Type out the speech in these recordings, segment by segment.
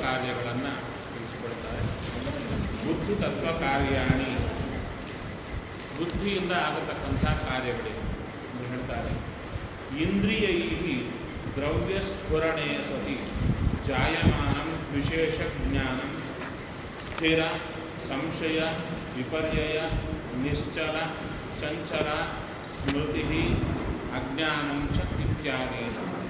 ಕಾರ್ಯಗಳನ್ನು ತಿಳಿಸಿಕೊಡ್ತಾರೆ ಬುದ್ಧಿ ತತ್ವ ಕಾರ್ಯಾಣಿ ಬುದ್ಧಿಯಿಂದ ಆಗತಕ್ಕಂಥ ಕಾರ್ಯಗಳಿವೆ ಎಂದು ಹೇಳ್ತಾರೆ ಇಂದ್ರಿಯೈ ದ್ರವ್ಯ ಸ್ಫುರಣೆ ಸತಿ ಜಾಯಮಾನ ವಿಶೇಷ ಜ್ಞಾನ ಸ್ಥಿರ ಸಂಶಯ ವಿಪರ್ಯಯ ನಿಶ್ಚಲ ಚಂಚಲ ಸ್ಮೃತಿ ಅಜ್ಞಾನಂ ಚ ಇತ್ಯಾದಿ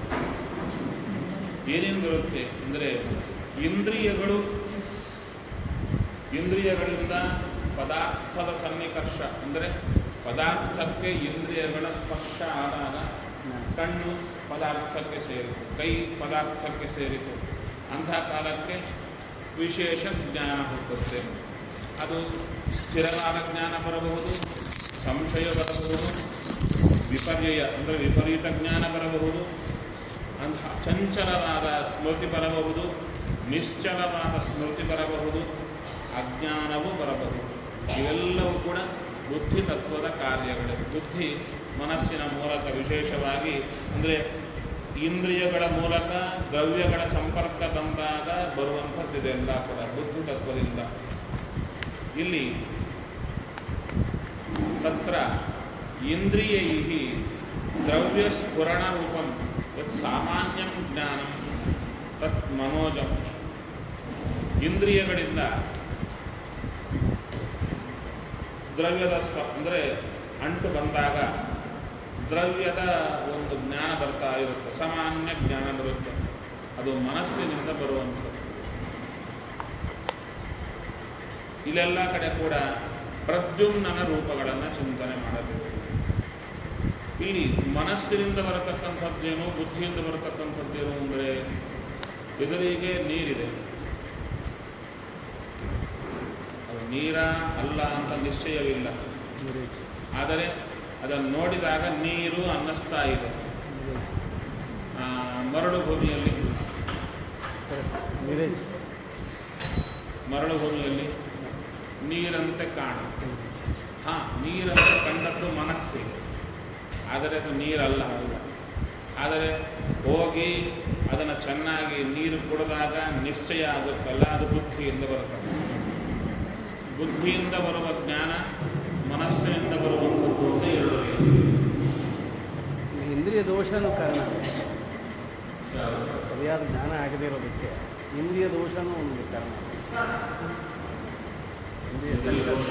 ಏನೇನು ಬರುತ್ತೆ ಅಂದರೆ ಇಂದ್ರಿಯಗಳು ಇಂದ್ರಿಯಗಳಿಂದ ಪದಾರ್ಥದ ಸನ್ನಿಕರ್ಷ ಅಂದರೆ ಪದಾರ್ಥಕ್ಕೆ ಇಂದ್ರಿಯಗಳ ಸ್ಪರ್ಶ ಆದಾಗ ಕಣ್ಣು ಪದಾರ್ಥಕ್ಕೆ ಸೇರಿತು ಕೈ ಪದಾರ್ಥಕ್ಕೆ ಸೇರಿತು ಅಂಥ ಕಾಲಕ್ಕೆ ವಿಶೇಷ ಜ್ಞಾನ ಹುಟ್ಟುತ್ತೆ ಅದು ಸ್ಥಿರವಾದ ಜ್ಞಾನ ಬರಬಹುದು ಸಂಶಯ ಬರಬಹುದು ವಿಪರ್ಯಯ ಅಂದರೆ ವಿಪರೀತ ಜ್ಞಾನ ಬರಬಹುದು ಅಂತಹ ಚಂಚಲವಾದ ಸ್ಮೃತಿ ಬರಬಹುದು ನಿಶ್ಚಲವಾದ ಸ್ಮೃತಿ ಬರಬಹುದು ಅಜ್ಞಾನವೂ ಬರಬಹುದು ಇವೆಲ್ಲವೂ ಕೂಡ ಬುದ್ಧಿ ತತ್ವದ ಕಾರ್ಯಗಳು ಬುದ್ಧಿ ಮನಸ್ಸಿನ ಮೂಲಕ ವಿಶೇಷವಾಗಿ ಅಂದರೆ ಇಂದ್ರಿಯಗಳ ಮೂಲಕ ದ್ರವ್ಯಗಳ ಸಂಪರ್ಕ ಬಂದಾಗ ಬರುವಂಥದ್ದಿದೆ ಎಲ್ಲ ಕೂಡ ಬುದ್ಧಿ ತತ್ವದಿಂದ ಇಲ್ಲಿ ತತ್ರ ಇಂದ್ರಿಯೈ ದ್ರವ್ಯ ಸ್ಫುರಣ ರೂಪಂ ಯತ್ ಸಾಮಾನ್ಯಂ ಜ್ಞಾನಂ ತತ್ ಮನೋಜಂ ಇಂದ್ರಿಯಗಳಿಂದ ದ್ರವ್ಯದ ಸ್ಪ ಅಂದರೆ ಅಂಟು ಬಂದಾಗ ದ್ರವ್ಯದ ಒಂದು ಜ್ಞಾನ ಬರ್ತಾ ಇರುತ್ತೆ ಸಾಮಾನ್ಯ ಜ್ಞಾನ ಬರುತ್ತೆ ಅದು ಮನಸ್ಸಿನಿಂದ ಬರುವಂಥದ್ದು ಇಲ್ಲೆಲ್ಲ ಕಡೆ ಕೂಡ ಪ್ರದ್ಯುಮ್ನನ ರೂಪಗಳನ್ನು ಚಿಂತನೆ ಮಾಡಬೇಕು ಇಲ್ಲಿ ಮನಸ್ಸಿನಿಂದ ಬರತಕ್ಕಂಥದ್ದೇನು ಬುದ್ಧಿಯಿಂದ ಬರತಕ್ಕಂಥದ್ದೇನು ಅಂದರೆ ಎದುರಿಗೆ ನೀರಿದೆ ಅದು ನೀರ ಅಲ್ಲ ಅಂತ ನಿಶ್ಚಯವಿಲ್ಲ ಆದರೆ ಅದನ್ನು ನೋಡಿದಾಗ ನೀರು ಅನ್ನಿಸ್ತಾ ಇದೆ ಆ, ಮರಳು ಭೂಮಿಯಲ್ಲಿ ನೀರೇಜ್ ಮರಳು ಭೂಮಿಯಲ್ಲಿ ನೀರಂತೆ ಕಾಣುತ್ತೆ ಹಾಂ ನೀರಂತೆ ಕಂಡದ್ದು ಮನಸ್ಸಿಗೆ ಆದರೆ ಅದು ನೀರಲ್ಲ ಆದರೆ ಹೋಗಿ ಅದನ್ನು ಚೆನ್ನಾಗಿ ನೀರು ಕುಡಿದಾಗ ನಿಶ್ಚಯ ಆಗುತ್ತಲ್ಲ ಅದು ಬುದ್ಧಿಯಿಂದ ಬರುತ್ತದೆ ಬುದ್ಧಿಯಿಂದ ಬರುವ ಜ್ಞಾನ ಮನಸ್ಸಿನಿಂದ ಬರುವಂಥದ್ದು ಅಂತ ಎರಡು ರೀತಿ ಇಂದ್ರಿಯ ದೋಷನೂ ಕಾರಣ ಸರಿಯಾದ ಜ್ಞಾನ ಆಗದೇ ಇರೋದಕ್ಕೆ ಇಂದ್ರಿಯ ದೋಷನೂ ಒಂದು ಕಾರಣ ಇಂದ್ರಿಯ ಸಂಕಲ್ಪ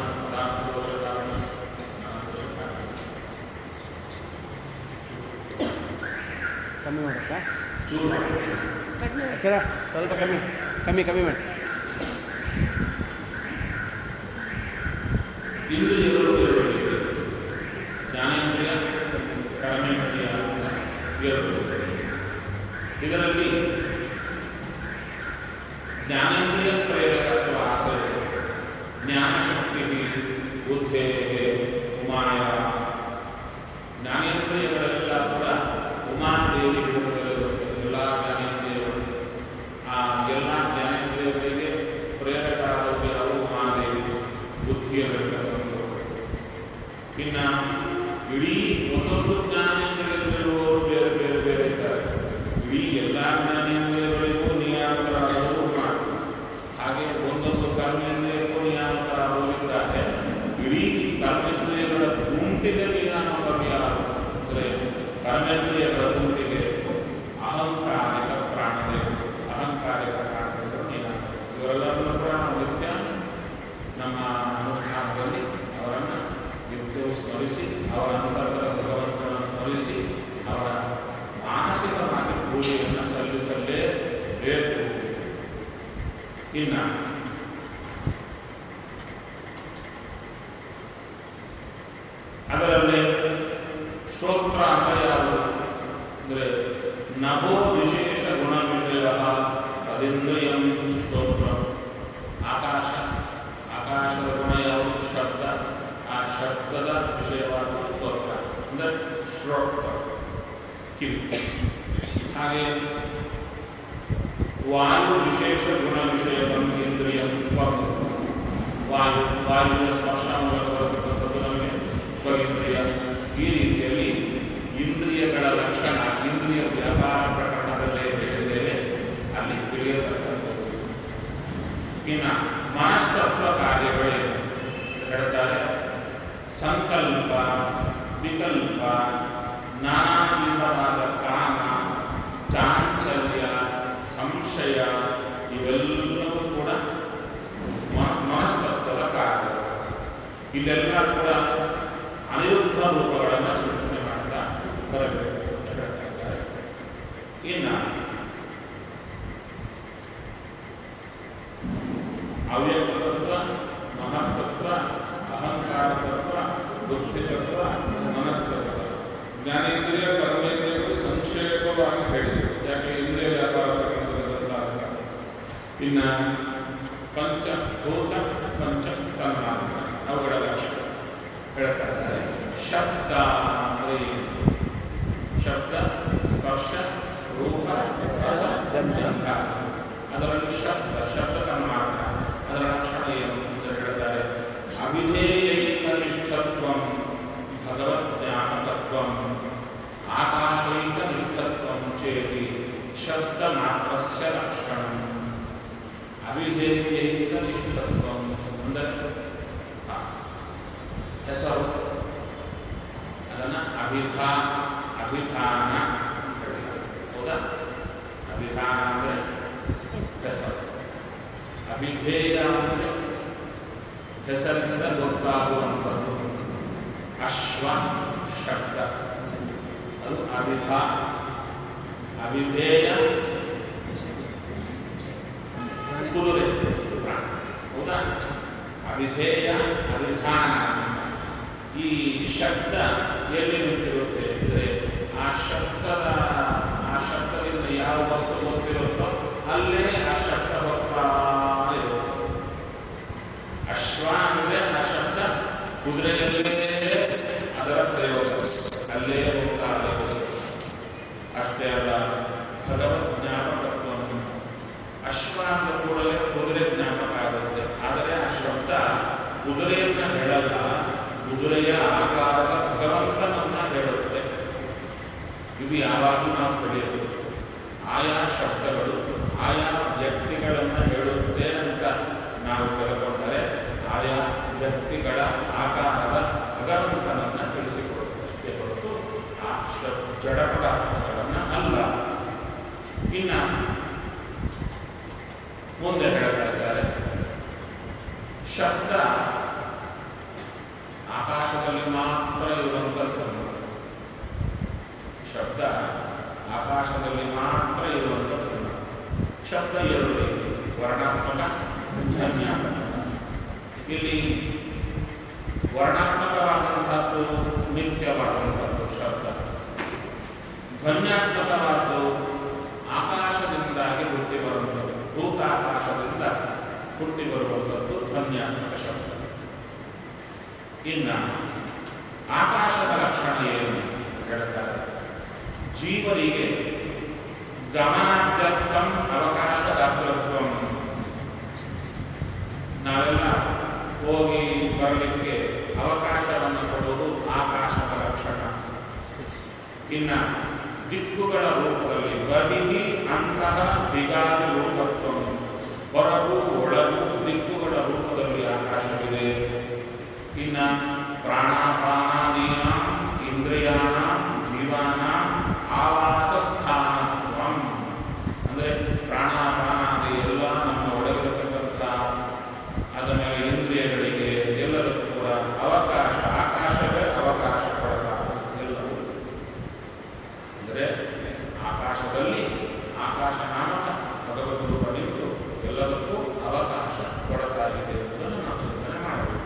ಕಮ್ಮಿ ಮಾಡಕ್ಕ ಅಚ್ಚರ ಸ್ವಲ್ಪ ಕಮ್ಮಿ ಕಮ್ಮಿ ಕಮ್ಮಿ ಮಾಡಿ ಇಂದ್ರಿಯಗಳು ಎರಡು ರೀತಿ ಜ್ಞಾನೇಂದ್ರಿಯ ಕರ್ಮೇಂದ್ರಿಯ ಅಂತ ಎರಡು ಇದರಲ್ಲಿ ಜ್ಞಾನೇಂದ್ರಿಯ ಪ್ರೇರಕತ್ವ ಆದರೆ ಜ್ಞಾನಶಕ್ತಿ ಬುದ್ಧೇ ಉಮಾಯ ಜ್ಞಾನೇಂದ್ರಿಯಗಳೆಲ್ಲ ಕೂಡ ಉಮಾದೇವಿ ರೂಪದಲ್ಲಿರುತ್ತೆ ಎಲ್ಲ ಜ್ಞಾನೇಂದ್ರಿಯಗಳು ಆ ಎಲ್ಲ ಜ್ಞಾನೇಂದ್ರಿಯಗಳಿಗೆ ಪ್ರೇರಕ ಆದವರು ಯಾರು ಉಮಾದೇವಿ ಬುದ್ಧಿಯಲ್ಲಿರ್ತಕ್ಕಂಥದ್ದು ಇನ್ನು ಇಡೀ ಒಂದೊಂದು ಜ್ಞಾನೇಂದ್ರಿಯದಲ್ಲಿರುವವರು ಬೇರೆ ಬೇರೆ ಬೇರೆ ಇದ್ದಾರೆ ಇಡೀ ಎಲ್ಲ ಜ್ಞಾನೇಂದ್ರಿಯಗಳಿಗೂ ನಿಯಾಮಕರಾದವರು ಉಮಾ ಹಾಗೆ ಒಂದೊಂದು ಕರ್ಮೇಂದ್ರಿಯಕ್ಕೂ ನಿಯಾಮಕರಾದವರು ಇದ್ದಾರೆ ಇಡೀ ಕರ್ಮೇಂದ್ರಿಯಗಳ ಗುಂಪಿಗೆ ನಿಯಾಮಕರು ಯಾರು ಅಂದರೆ ಕರ್ಮೇಂದ್ರಿಯಗಳ ಗುಂಪಿಗೆ ಅಹಂಕಾರಿಕ ಪ್ರಾಣದೇವರು ಅಹಂಕಾರಿಕ ಪ್ರಾಣದೇವರು ನಿಯಾಮಕ ಇವರೆಲ್ಲರನ್ನು ಕೂಡ ನಾವು ನಿತ್ಯ ನಮ್ಮ ಅನುಷ್ಠಾನದಲ್ಲಿ ಅವರನ್ನು ನಿತ್ಯವೂ ಸ್ಮರಿಸಿ ಅವರ ಅಂತರ್ಗತ ಭಗವಂತನನ್ನು ಸ್ಮರಿಸಿ ಅವರ ಮಾನಸಿಕವಾಗಿ ಪೂಜೆಯನ್ನು ಸಲ್ಲಿಸಲೇಬೇಕು ಇನ್ನು ಅದರಲ್ಲೇ ಶ್ರೋತ್ರ ಅಂತ ಯಾವುದು ಅಂದರೆ ನಭೋ ವಿಶೇಷ ಗುಣ ವಿಷಯ ಅದಿಂದ್ರಿಯಂ ಸ್ತೋತ್ರ ಆಕಾಶ ಆಕಾಶದ ಗುಣ ಯಾವುದು ಶಬ್ದ ಆ ಶಬ್ದದ ವಿಷಯವಾದ ಸ್ತೋತ್ರ ಅಂದರೆ ಶ್ರೋತ್ರ ಕಿವಿ ಹಾಗೆ ವಾಯು ವಿಶೇಷ ಗುಣ ವಿಷಯ ಇಂದ್ರಿಯ ವಾಯು ವಾಯುವಿನ ಸ್ಪರ್ಶ ಮೂಲಕ ಬರತಕ್ಕಂಥದ್ದು ನಮಗೆ ಉಪಇಂದ್ರಿಯ ಈ ರೀತಿಯಲ್ಲಿ ಇಂದ್ರಿಯಗಳ ಲಕ್ಷಣ ಇಂದ್ರಿಯ ವ್ಯಾಪಾರ ಪ್ರಕರಣದಲ್ಲೇ ಹೇಳಿದ್ದೇವೆ ಅಲ್ಲಿ ತಿಳಿಯತಕ್ಕಂಥದ್ದು ಇಲ್ಲೆಲ್ಲ ಕೂಡ ಅನಿರುದ್ಧ ರೂಪಗಳನ್ನು ಚಿಂತನೆ ಮಾಡ್ತಾ ಬರಬೇಕು ಅಂತ ಹೇಳ್ತಾ ಇದ್ದಾರೆ ಇನ್ನು ಅವ್ಯಕ್ತತ್ವ ಮಹತ್ತತ್ವ ಅಹಂಕಾರ ತತ್ವ ಬುದ್ಧಿ ತತ್ವ ಮನಸ್ತತ್ವ ಜ್ಞಾನೇಂದ್ರಿಯ ಕರ್ಮೇಂದ್ರಿಯಗಳು ಸಂಕ್ಷೇಪವಾಗಿ ಹೇಳಿದರು ಯಾಕೆ ಇಂದ್ರಿಯ ವ್ಯಾಪಾರ ಪ್ರಕರಣದಲ್ಲಿ ಬದಲಾಗ ಇನ್ನ ಪಂಚಭೂತ ಪಂಚ ತನ್ಮಾತ್ರ ಅವುಗಳ ಲಕ್ಷಣ ಹೇಳ್ತಾ ಇದ್ದಾರೆ ಶಬ್ದ ಅಂದರೆ ಏನು? ಶಬ್ದ ಸ್ಪರ್ಶ ರೂಪ ರಸ ಗಂಧ ಅದರಲ್ಲಿ ಶಬ್ದ ಶಬ್ದ ತನ್ಮಾತ್ರ ಅದರ ಲಕ್ಷಣ ಏನು ಅಂತ ಹೇಳ್ತಾರೆ ಅವಿಧೇಯೈಕ ನಿಷ್ಠತ್ವಂ ಭಗವಜ್ಞಾನತತ್ವಂ ಆಕಾಶೈಕ ನಿಷ್ಠತ್ವಂ ಚೇತಿ ಶಬ್ದ ಮಾತ್ರಸ್ಯ ಲಕ್ಷಣಂ ಅವಿಧೇಯೈಕ ನಿಷ್ಠತ್ವಂ ಅಂದರೆ ಆ, ಹೆಸರು ಅದನ್ನು ಅಭಿಧಾ ಅಭಿಧಾನ ಅಂತ ಹೇಳ್ತಾರೆ. ಹೌದಾ ಅಭಿಧಾನ ಅಂದರೆ ಹೆಸರು ಅಭಿಧೇಯ ಅಂದರೆ ಹೆಸರಿನಿಂದ ಗೊತ್ತಾಗುವಂಥದ್ದು ಅಶ್ವ ಶಬ್ದ ಅದು ಅವಿಧ ಅವಿಧೇಯ ಕುದುರೆ ಪ್ರಾಣ ಹೌದಾ ಅವಿಧೇಯ ಅವಿಧಾನ ಈ ಶಬ್ದ ಎಲ್ಲಿ ನಿಂತಿರುತ್ತೆ ಅಂದರೆ ಆ ಶಬ್ದದ ಆ ಶಬ್ದದಿಂದ ಯಾವ ವಸ್ತು ಗೊತ್ತಿರುತ್ತೋ ಅಲ್ಲೇ ಆ ಶಬ್ದ ಹೋಗ್ತಾ ಇರುತ್ತೆ ಅಶ್ವ ಅಂದರೆ ಆ ಶಬ್ದ ಕುದುರೆಯಲ್ಲೇ ಅದರ ಪ್ರಯೋಗ ಅಲ್ಲೇ ಹೋಗ್ತಾ ಇರುತ್ತೆ ಅಷ್ಟೇ ಅಲ್ಲ ಭಗವತ್ ಜ್ಞಾಪಕತ್ವವನ್ನು ಅಶ್ವ ಅಂದ ಕೂಡಲೇ ಕುದುರೆ ಜ್ಞಾಪಕ ಆಗುತ್ತೆ ಆದರೆ ಆ ಶಬ್ದ ಕುದುರೆಯನ್ನ ಹೇಳಲ್ಲ ಕುದುರೆಯ ಆಕಾರದ ಭಗವಂತನನ್ನ ಹೇಳುತ್ತೆ ಇದು ಯಾವಾಗಲೂ ನಾವು ತಿಳಿಯಬೇಕು ಆಯಾ ಶಬ್ದಗಳು ಆಯಾ ವ್ಯಕ್ತಿಗಳನ್ನು ಹೇಳುತ್ತೆ ಅಂತ ನಾವು ತಿಳ್ಕೊಂಡರೆ ಆಯಾ ವ್ಯಕ್ತಿಗಳ ಆಕಾರದ ಭಗವಂತನನ್ನ ತಿಳಿಸಿಕೊಡುತ್ತಷ್ಟೇ ಹೊರತು ಆ ಶಬ್ ಜಡ ಪದಾರ್ಥಗಳನ್ನು ಅಲ್ಲ ಇನ್ನ ಮುಂದೆ ಹೇಳ್ತಾ ಇದ್ದಾರೆ ಶಬ್ದ ಆಕಾಶದಲ್ಲಿ ಮಾತ್ರ ಇರುವಂಥದ್ದು ಶಬ್ದ ಆಕಾಶದಲ್ಲಿ ಮಾತ್ರ ಇರುವಂಥದ್ದು ಶಬ್ದ ಎರಡು ರೀತಿ ವರ್ಣಾತ್ಮಕ ಧ್ವನ್ಯಾತ್ಮಕ ಇಲ್ಲಿ ವರ್ಣಾತ್ಮಕವಾದಂಥದ್ದು ನಿತ್ಯವಾದಂಥದ್ದು ಶಬ್ದ ಧ್ವನ್ಯಾತ್ಮಕವಾದ್ದು ಆಕಾಶದಿಂದಾಗಿ ಹುಟ್ಟಿ ಬರುವಂಥದ್ದು ಭೂತಾಕಾಶದಿಂದ ಹುಟ್ಟಿ ಬರುವಂಥದ್ದು ಧ್ವನ್ಯಾತ್ಮಕ ಶಬ್ದ ಇನ್ನು ಆಕಾಶದ ಲಕ್ಷಣ ಏನು ಹೇಳ್ತಾರೆ ಜೀವನಿಗೆ ಗಮನಾರ್ಥಂ ಅವಕಾಶದಾತೃತ್ವಂ ನಾವೆಲ್ಲ ಹೋಗಿ ಬರಲಿಕ್ಕೆ ಅವಕಾಶವನ್ನು ಕೊಡುವುದು ಆಕಾಶದ ಲಕ್ಷಣ ಇನ್ನ ದಿಕ್ಕುಗಳ ರೂಪದಲ್ಲಿ ಬದಿಹಿ ಅಂತಹ ದಿಗಾದಿ ರೂಪತ್ವ ಹೊರಗು ಒಳಗು ದಿಕ್ಕುಗಳ ರೂಪದಲ್ಲಿ ಆಕಾಶವಿದೆ ಇನ್ನ ಪ್ರಾಣಾಪಾನಾದೀನ ಇಂದ್ರಿಯಾಣ ಜೀವಾನ ಆವಾಸ ಸ್ಥಾನತ್ವಂ ಅಂದರೆ ಪ್ರಾಣಾಪಾನಾದಿ ಎಲ್ಲ ನಮ್ಮ ಒಳಗಿರತಕ್ಕಂಥ ಅದ ಮೇಲೆ ಇಂದ್ರಿಯಗಳಿಗೆ ಎಲ್ಲದಕ್ಕೂ ಕೂಡ ಅವಕಾಶ ಆಕಾಶವೇ ಅವಕಾಶ ಕೊಡಲಾರ ಎಲ್ಲವೂ ಅಂದರೆ ಆಕಾಶದಲ್ಲಿ ಆಕಾಶ ನಾಮಕ ಭಗವದ್ ರೂಪವಿದ್ದು ಎಲ್ಲದಕ್ಕೂ ಅವಕಾಶ ಕೊಡಲಾಗಿದೆ ಎಂಬುದನ್ನು ನಾವು ಚಿಂತನೆ ಮಾಡಬೇಕು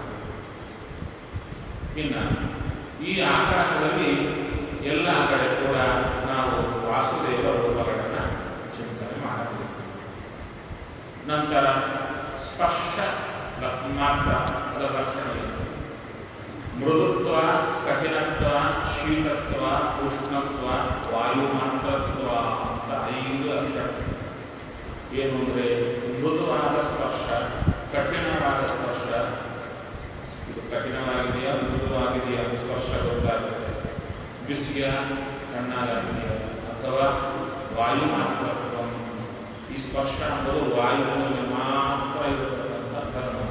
ಇನ್ನು ಈ ಆಕಾಶದಲ್ಲಿ ಎಲ್ಲ ಕಡೆ ಕೂಡ ನಾವು ವಾಸುದೇವ ರೂಪಗಳನ್ನು ಚಿಂತನೆ ಮಾಡಬೇಕು ನಂತರ ಸ್ಪರ್ಶ ಲ- ಮಾತ್ರ ಅದರ ಲಕ್ಷಣ ಏನು ಮೃದುತ್ವ ಕಠಿಣತ್ವ ಶೀತತ್ವ ಉಷ್ಣತ್ವ ವಾಯುಮಾತ್ರತ್ವ ಅಂತ ಐದು ಲಕ್ಷಣ ಏನು ಅಂದರೆ ಮೃದುವಾದ ಸ್ಪರ್ಶ ಕಠಿಣವಾದ ಸ್ಪರ್ಶ ಇದು ಕಠಿಣವಾಗಿದೆಯಾ ಮೃದುವಾಗಿದೆಯಾ ಅಂತ ಸ್ಪರ್ಶ ಗೊತ್ತಾಗುತ್ತೆ ಬಿಸಿಯ ಸಣ್ಣಗಾಗಿದೆಯಾ ಅಥವಾ ವಾಯು ಮಾತ್ರತ್ವ ಈ ಸ್ಪರ್ಶ ಅನ್ನೋದು ವಾಯುವಿನಲ್ಲಿ ಮಾತ್ರ ಇರತಕ್ಕಂಥ ಧರ್ಮ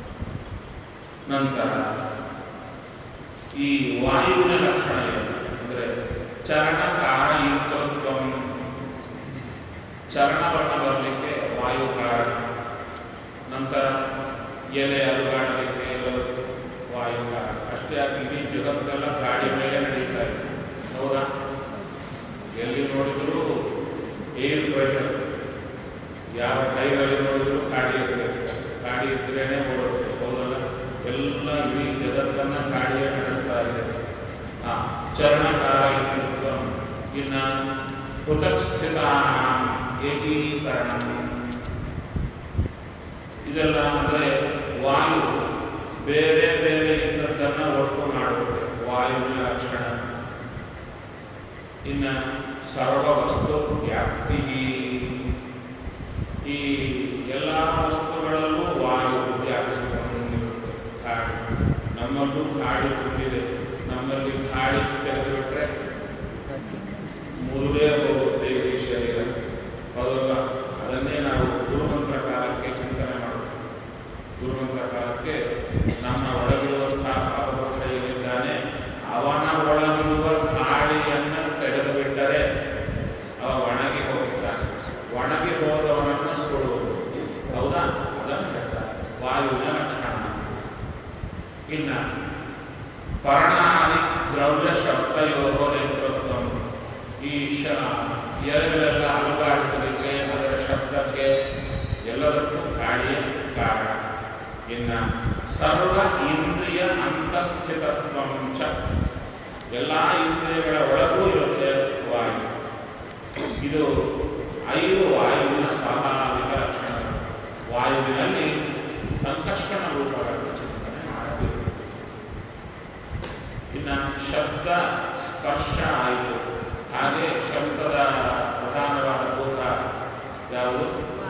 ನಂತರ ಈ ವಾಯುವಿನ ಲಕ್ಷಣ ಏನು ಅಂದರೆ ಚರಣಕಾರಯುಕ್ತತ್ವ ಚರಣವರ್ಣ ಬರಲಿಕ್ಕೆ ವಾಯು ಕಾರಣ ನಂತರ ಎಲೆ ಅಲುಗಾಡಲಿಕ್ಕೆ ಎಲ್ಲದಕ್ಕೂ ವಾಯು ಎಲ್ಲ ಇಡೀ ಜಗತ್ತನ್ನ ಕಾಡಿಯೇ ನಡೆಸ್ತಾ ಇದೆ ಆ ಚರಣಕಾರ ಇತ್ಯುಕ್ತ ಇನ್ನ ಪೃಥಕ್ಸ್ಥಿತಾನಾಂ ಏಕೀಕರಣ ಇದೆಲ್ಲ ಅಂದರೆ ವಾಯು ಬೇರೆ ಬೇರೆ ಇದ್ದದ್ದನ್ನು ಒಟ್ಟು ಮಾಡುತ್ತೆ ವಾಯುವಿನ ಲಕ್ಷಣ ಇನ್ನ ಸರ್ವ ವಸ್ತು ವ್ಯಾಪ್ತಿ ಈ ಎಲ್ಲ ವಸ್ತುಗಳಲ್ಲೂ ವಾಯು ವ್ಯಾಪಿಸಿಕೊಂಡಿರುತ್ತೆ ಕಾಡು ನಮ್ಮಲ್ಲೂ ಕಾಡಿ ತುಂಬಿದೆ ನಮ್ಮಲ್ಲಿ ಗಾಳಿ ತೆಗೆದುಬಿಟ್ರೆ ಮುರುದೇ ಹೋಗುತ್ತೆ ಇಡೀ ಶರೀರ ಹೌದಲ್ವಾ ಅದನ್ನೇ ನಾವು ಗುರುಮಂತ್ರ ಕಾಲಕ್ಕೆ ಚಿಂತನೆ ಮಾಡಬೇಕು ಗುರುಮಂತ್ರ ಕಾಲಕ್ಕೆ ನಮ್ಮ ಒಳಗಿರುವಂತಹ ಪಾಪಪುರುಷ ಏನಿದ್ದಾನೆ ಅವನ ಒಳಗಿರುವ ಗಾಳಿಯನ್ನು ತೆಗೆದು ಬಿಟ್ಟರೆ ಅವ ಒಣಗಿ ಹೋಗುತ್ತಾನೆ ಒಣಗಿ ಹೋದವನನ್ನು ಸುಡುವುದು ಹೌದಾ ಅದನ್ನು ಹೇಳ್ತಾರೆ ವಾಯುವಿನ ಲಕ್ಷಣ ಇನ್ನ ಪರ್ಣಾದಿ ದ್ರವ್ಯ ಶಬ್ದಯೋಗೋ ನೇತೃತ್ವ ಈ ಶ ಎಲ್ಲೆಲ್ಲ ಅಲುಗಾಡಿಸಲಿಕ್ಕೆ ಅದರ ಶಬ್ದಕ್ಕೆ ಎಲ್ಲದಕ್ಕೂ ಗಾಳಿಯ ಕಾರಣ ಇನ್ನ ಸರ್ವ ಇಂದ್ರಿಯ ಅಂತಸ್ಥಿತತ್ವ ಚ ಎಲ್ಲ ಇಂದ್ರಿಯಗಳ ಒಳಗೂ ಇರುತ್ತೆ ವಾಯು ಇದು ಐದು ವಾಯುವಿನ ಸ್ವಾಭಾವಿಕ ಲಕ್ಷಣಗಳು ವಾಯುವಿನಲ್ಲಿ ಸಂಕರ್ಷಣ ರೂಪಗಳನ್ನು ಚಿಂತನೆ ಮಾಡಬೇಕು ಇನ್ನು ಶಬ್ದ ಸ್ಪರ್ಶ ಆಯಿತು ಹಾಗೆ ಶಬ್ದದ ಪ್ರಧಾನವಾದ ಭೂತ ಯಾವುದು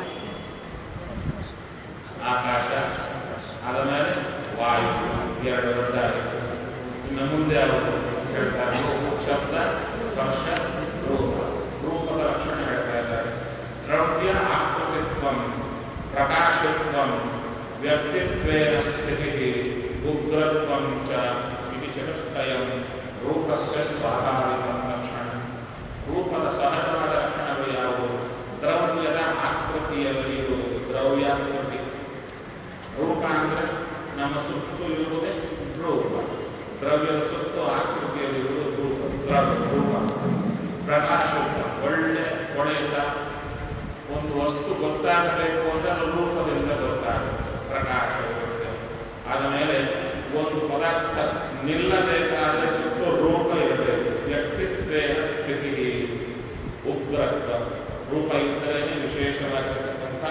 ಆಕಾಶ ಆದ ಮೇಲೆ ವಾಯು ಎರಡು ದೊಡ್ಡಾಯಿತು ಇನ್ನು ಮುಂದೆ ಯಾವುದು ಹೇಳ್ತಾರೆ ಶಬ್ದ ಸ್ಪರ್ಶ ರೂಪ ರೂಪದ ಲಕ್ಷಣ ಹೇಳ್ತಾ ಇದ್ದಾರೆ ದ್ರವ್ಯ ಆಕೃತಿತ್ವ ಪ್ರಕಾಶತ್ವಂ ವ್ಯಕ್ತಿತ್ವೇನ ಸ್ಥಿತಿ ಉಗ್ರತ್ವಂ ಚ ಇದು ಚತುಷ್ಟಯಂ ರೂಪಸ್ಯ ಸ್ವಾಭಾವಿಕ ಲಕ್ಷಣ ರೂಪದ ಸಹಜವಾದ ಲಕ್ಷಣಗಳು ಯಾವುವು ದ್ರವ್ಯದ ಆಕೃತಿಯಲ್ಲಿ ಇರುವುದು ದ್ರವ್ಯಾಕೃತಿ ರೂಪ ಅಂದರೆ ನಮ್ಮ ಸುತ್ತು ಇರುವುದೇ ರೂಪ ದ್ರವ್ಯದ ಸುತ್ತು ಆಕೃತಿಯಲ್ಲಿರುವುದು ರೂಪ ದ್ರವ್ಯ ರೂಪ ಪ್ರಕಾಶ ಒಳ್ಳೆ ಹೊಳೆಯುತ್ತ ಒಂದು ವಸ್ತು ಗೊತ್ತಾಗಬೇಕು ಅಂದರೆ ಅದು ರೂಪದಿಂದ ಗೊತ್ತಾಗುತ್ತೆ ಪ್ರಕಾಶ ಇರುತ್ತೆ ಆದ ಮೇಲೆ ಒಂದು ಪದಾರ್ಥ ನಿಲ್ಲಬೇಕಾದರೆ ಸುತ್ತು ರೂಪ ಇರಬೇಕು ವ್ಯಕ್ತಿತ್ವೇನ ಸ್ಥಿತಿ ಉಗ್ರತ್ವ ರೂಪ ಇದ್ದರೆ ವಿಶೇಷವಾಗಿರತಕ್ಕಂಥ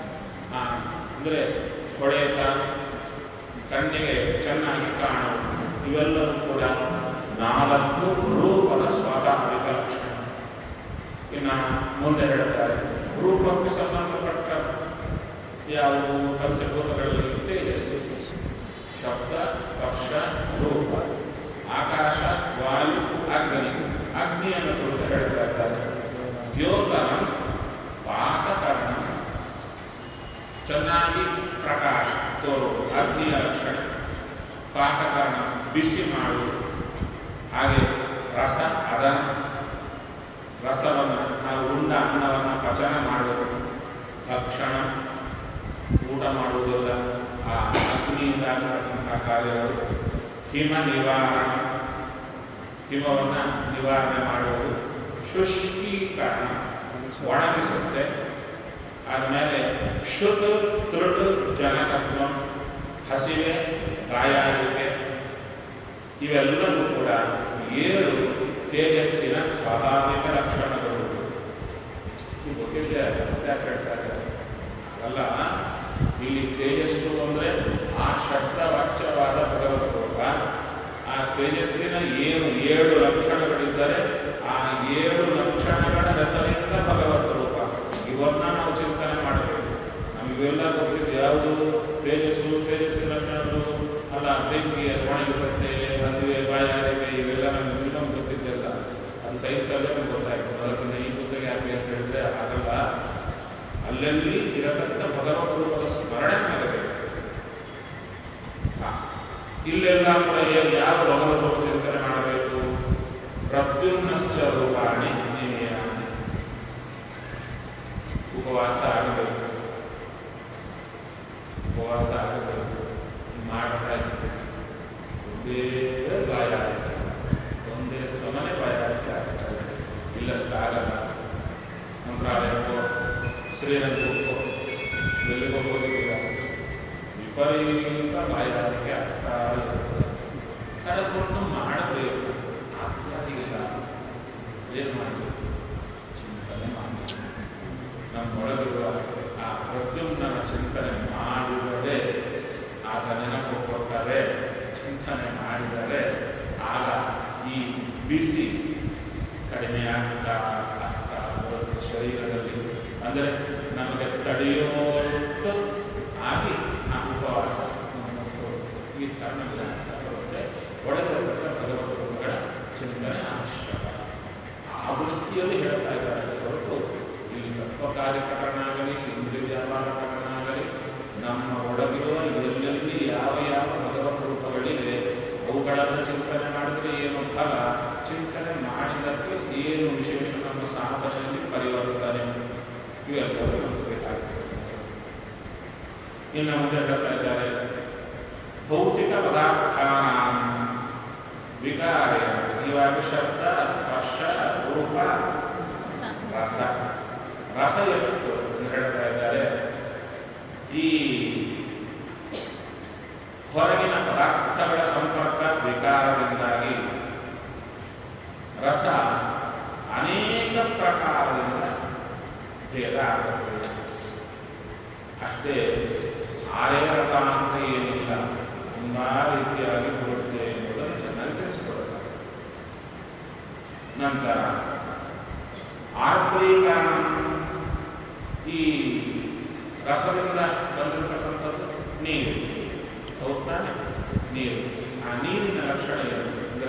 ಅಂದರೆ ಹೊಳೆತ ಕಣ್ಣಿಗೆ ಚೆನ್ನಾಗಿ ಕಾಣುವುದು ಇವೆಲ್ಲವೂ ಕೂಡ ನಾಲ್ಕು ರೂಪದ ಸ್ವಾಭಾವಿಕ ಲಕ್ಷಣ ಇನ್ನು ಮುಂದೆ ಹೇಳ್ತಾರೆ ರೂಪಕ್ಕೆ ಸಂಬಂಧಪಟ್ಟ ಯಾವುದು ಪಂಚಭೂತಗಳಲ್ಲಿ ತೇಜಸ್ಸು ಶಬ್ದ ಸ್ಪರ್ಶ ರೂಪ ಆಕಾಶ ವಾಯು ಅಗ್ನಿ ಅಗ್ನಿಯನ್ನು ಕುರಿತು ಹೇಳ್ತಾ ಇದ್ದಾರೆ ದ್ಯೋತನ ಪಾಕಕರಣ ಚೆನ್ನಾಗಿ ಪ್ರಕಾಶ ತೋರುವುದು ಅಗ್ನಿಯ ಲಕ್ಷಣ ಪಾಕಕರಣ ಬಿಸಿ ಮಾಡುವುದು ಹಾಗೆ ರಸ ಅದನ ರಸವನ್ನು ನಾವು ಉಂಡ ಅನ್ನವನ್ನು ಪಚನ ಮಾಡುವುದು ಭಕ್ಷಣ ಊಟ ಮಾಡುವುದಿಲ್ಲ ಆ ಅಗ್ನಿಯಿಂದಾಗತಕ್ಕಂಥ ಕಾರ್ಯಗಳು ಹಿಮ ನಿವಾರಣ ಹಿಮವನ್ನು ನಿವಾರಣೆ ಮಾಡುವುದು ಶುಷ್ಕೀಕರಣ ಒಣಗಿಸುತ್ತೆ ಆದಮೇಲೆ ಶುದ್ಧ ತೃಡ್ ಜನಕತ್ವ ಹಸಿವೆ ಗಾಯಾರಿಕೆ ಇವೆಲ್ಲವೂ ಕೂಡ ಏಳು ತೇಜಸ್ಸಿನ ಸ್ವಾಭಾವಿಕ ಲಕ್ಷಣಗಳು ಇದು ಗೊತ್ತಿದೆ ಯಾಕೆ ಹೇಳ್ತಾರೆ ಅಲ್ಲ ಇಲ್ಲಿ ತೇಜಸ್ಸು ಅಂದರೆ ಆ ಶಬ್ದವಾಚ್ಯವಾದ ಭಗವತ್ ರೂಪ ಆ ತೇಜಸ್ಸಿನ ಏನು ಏಳು ಲಕ್ಷಣಗಳಿದ್ದರೆ ಆ ಏಳು ಲಕ್ಷಣಗಳ ಹೆಸರಿಂದ ಭಗವತ್ ರೂಪ ಇವನ್ನ ನಾವು ಚಿಂತನೆ ಮಾಡಬೇಕು ನಮಗೆಲ್ಲ ಗೊತ್ತಿದ್ದು ಯಾವುದು ತೇಜಸ್ಸು ತೇಜಸ್ಸಿನ ಲಕ್ಷಣಗಳು ಅಲ್ಲ ಬೆಂಕಿ ಅದು ಒಣಗಿಸುತ್ತೆ ಹಸಿವೆ ಬಾಯಾರಿಕೆ ಇವೆಲ್ಲ ನಮಗೆ ಮಿನಿಮಮ್ ಗೊತ್ತಿದ್ದೆಲ್ಲ ಅದು ಸೈನ್ಸಲ್ಲೇ ನಮ್ಗೆ ಗೊತ್ತಾಯ್ತು ಅದಕ್ಕೆ ಈ ಪುಸ್ತಕ ಯಾಕೆ ಅಂತ ಹೇಳಿದ್ರೆ ಹಾಗಲ್ಲ ಅಲ್ಲಲ್ಲಿ ಇರತಕ್ಕ ಭಗವತ್ ರೂಪದ ಸ್ಮರಣೆ ಆಗಬೇಕು ಇಲ್ಲೆಲ್ಲ ಕೂಡ ಏ- ಯಾವ ಭಗವತ್ ರೂಪ ಚಿಂತನೆ ಮಾಡಬೇಕು ಪ್ರದ್ಯುಮ್ನಸ್ಯ ರೂಪಾಣಿ ನಿಮೇಯ ಉಪವಾಸ ಆಗಬೇಕು ಉಪವಾಸ ಆಗಬೇಕು ಮಾಡ್ತಾ ಇರ್ಬೇಕು ಒಂದೇ ಬಾಯ ಆಗುತ್ತೆ ಒಂದೇ ಸಮನೆ ಬಾಯ ಆಗ್ತಾ ಇಲ್ಲಷ್ಟು ಆಗಲ್ಲ ಮಂತ್ರಾಲಯಕ್ಕೋ ಶ್ರೀರಂಗಕ್ಕೋ ಎಲ್ಲಿಗೋ ಹೋಗಿದ್ದೀರ ವಿಪರೀತ ಬಾಯಾರಿಕೆ ಆಗ್ತಾ ಬಿಸಿ ಕಡಿಮೆ ಆಗ್ತಾ ಆಗ್ತಾ ಬರುತ್ತೆ ಶರೀರದಲ್ಲಿ ಅಂದರೆ ನಮಗೆ ತಡೆಯುವಷ್ಟು ಆಗಿ ಆ ಉಪವಾಸ ನಮ್ಮನ್ನು ಈ ಥರ ನಮಗೆ ಆಗ್ತಾ ಬರುತ್ತೆ ಒಳಗಿರತಕ್ಕ ಭಗವಂತಗಳ ಚಿಂತನೆ ಅವಶ್ಯಕ ಆ ದೃಷ್ಟಿಯಲ್ಲಿ ಹೇಳ್ತಾ ಇದ್ದಾರೆ ಹೊರತು ಇಲ್ಲಿ ತತ್ವಕಾರ್ಯಕರನಾಗಲಿ ಇಂದ್ರಿಯ ವ್ಯಾಪಾರಕರನಾಗಲಿ ನಮ್ಮ ಒಳಗಿರುವ ಎಲ್ಲೆಲ್ಲಿ ಯಾವ ಯಾವ ಭಗವತ್ ರೂಪಗಳಿವೆ ಅವುಗಳನ್ನು ಚಿಂತನೆ ಮಾಡಿದರೆ ಏನು ಫಲ ಚಿಂತನೆ ಮಾಡಿದಕ್ಕೆ ಏನು ವಿಶೇಷ ನಮ್ಮ ಸಾಧನೆಯಲ್ಲಿ ಪರಿವರ್ತನೆ ಇವೆಲ್ಲವೂ ನಮಗೆ ಬೇಕಾಗ್ತದೆ ಇನ್ನು ಮುಂದೆ ಹೇಳ್ತಾ ಇದ್ದಾರೆ ಭೌತಿಕ ಪದಾರ್ಥಾನ ವಿಕಾರ್ಯ ಇವಾಗ ಶಬ್ದ ಸ್ಪರ್ಶ ರೂಪ ರಸ ರಸ ಎಷ್ಟು ಅಂತ ಹೇಳ್ತಾ ಇದ್ದಾರೆ ಈ ಹೊರಗಿನ ಪದಾರ್ಥಗಳ ಸಂಪರ್ಕ ವಿಕಾರದಿಂದಾಗಿ ರಸ ಅನೇಕ ಪ್ರಕಾರದಿಂದ ಭೇದ ಆಗುತ್ತದೆ ಅಷ್ಟೇ ಆರೇ ರಸ ಅಂತ ಏನಿಲ್ಲ ತುಂಬ ರೀತಿಯಾಗಿ ಬರುತ್ತೆ ಎಂಬುದನ್ನು ಚೆನ್ನಾಗಿ ತಿಳಿಸಿಕೊಡುತ್ತಾರೆ ನಂತರ ಆರ್ದ್ರೀಕರಣ ಈ ರಸದಿಂದ ಬಂದಿರತಕ್ಕಂಥದ್ದು ನೀರು ಹೌದು ತಾನೆ ನೀರು ಆ ನೀರಿನ ಲಕ್ಷಣ ಏನು ಅಂದರೆ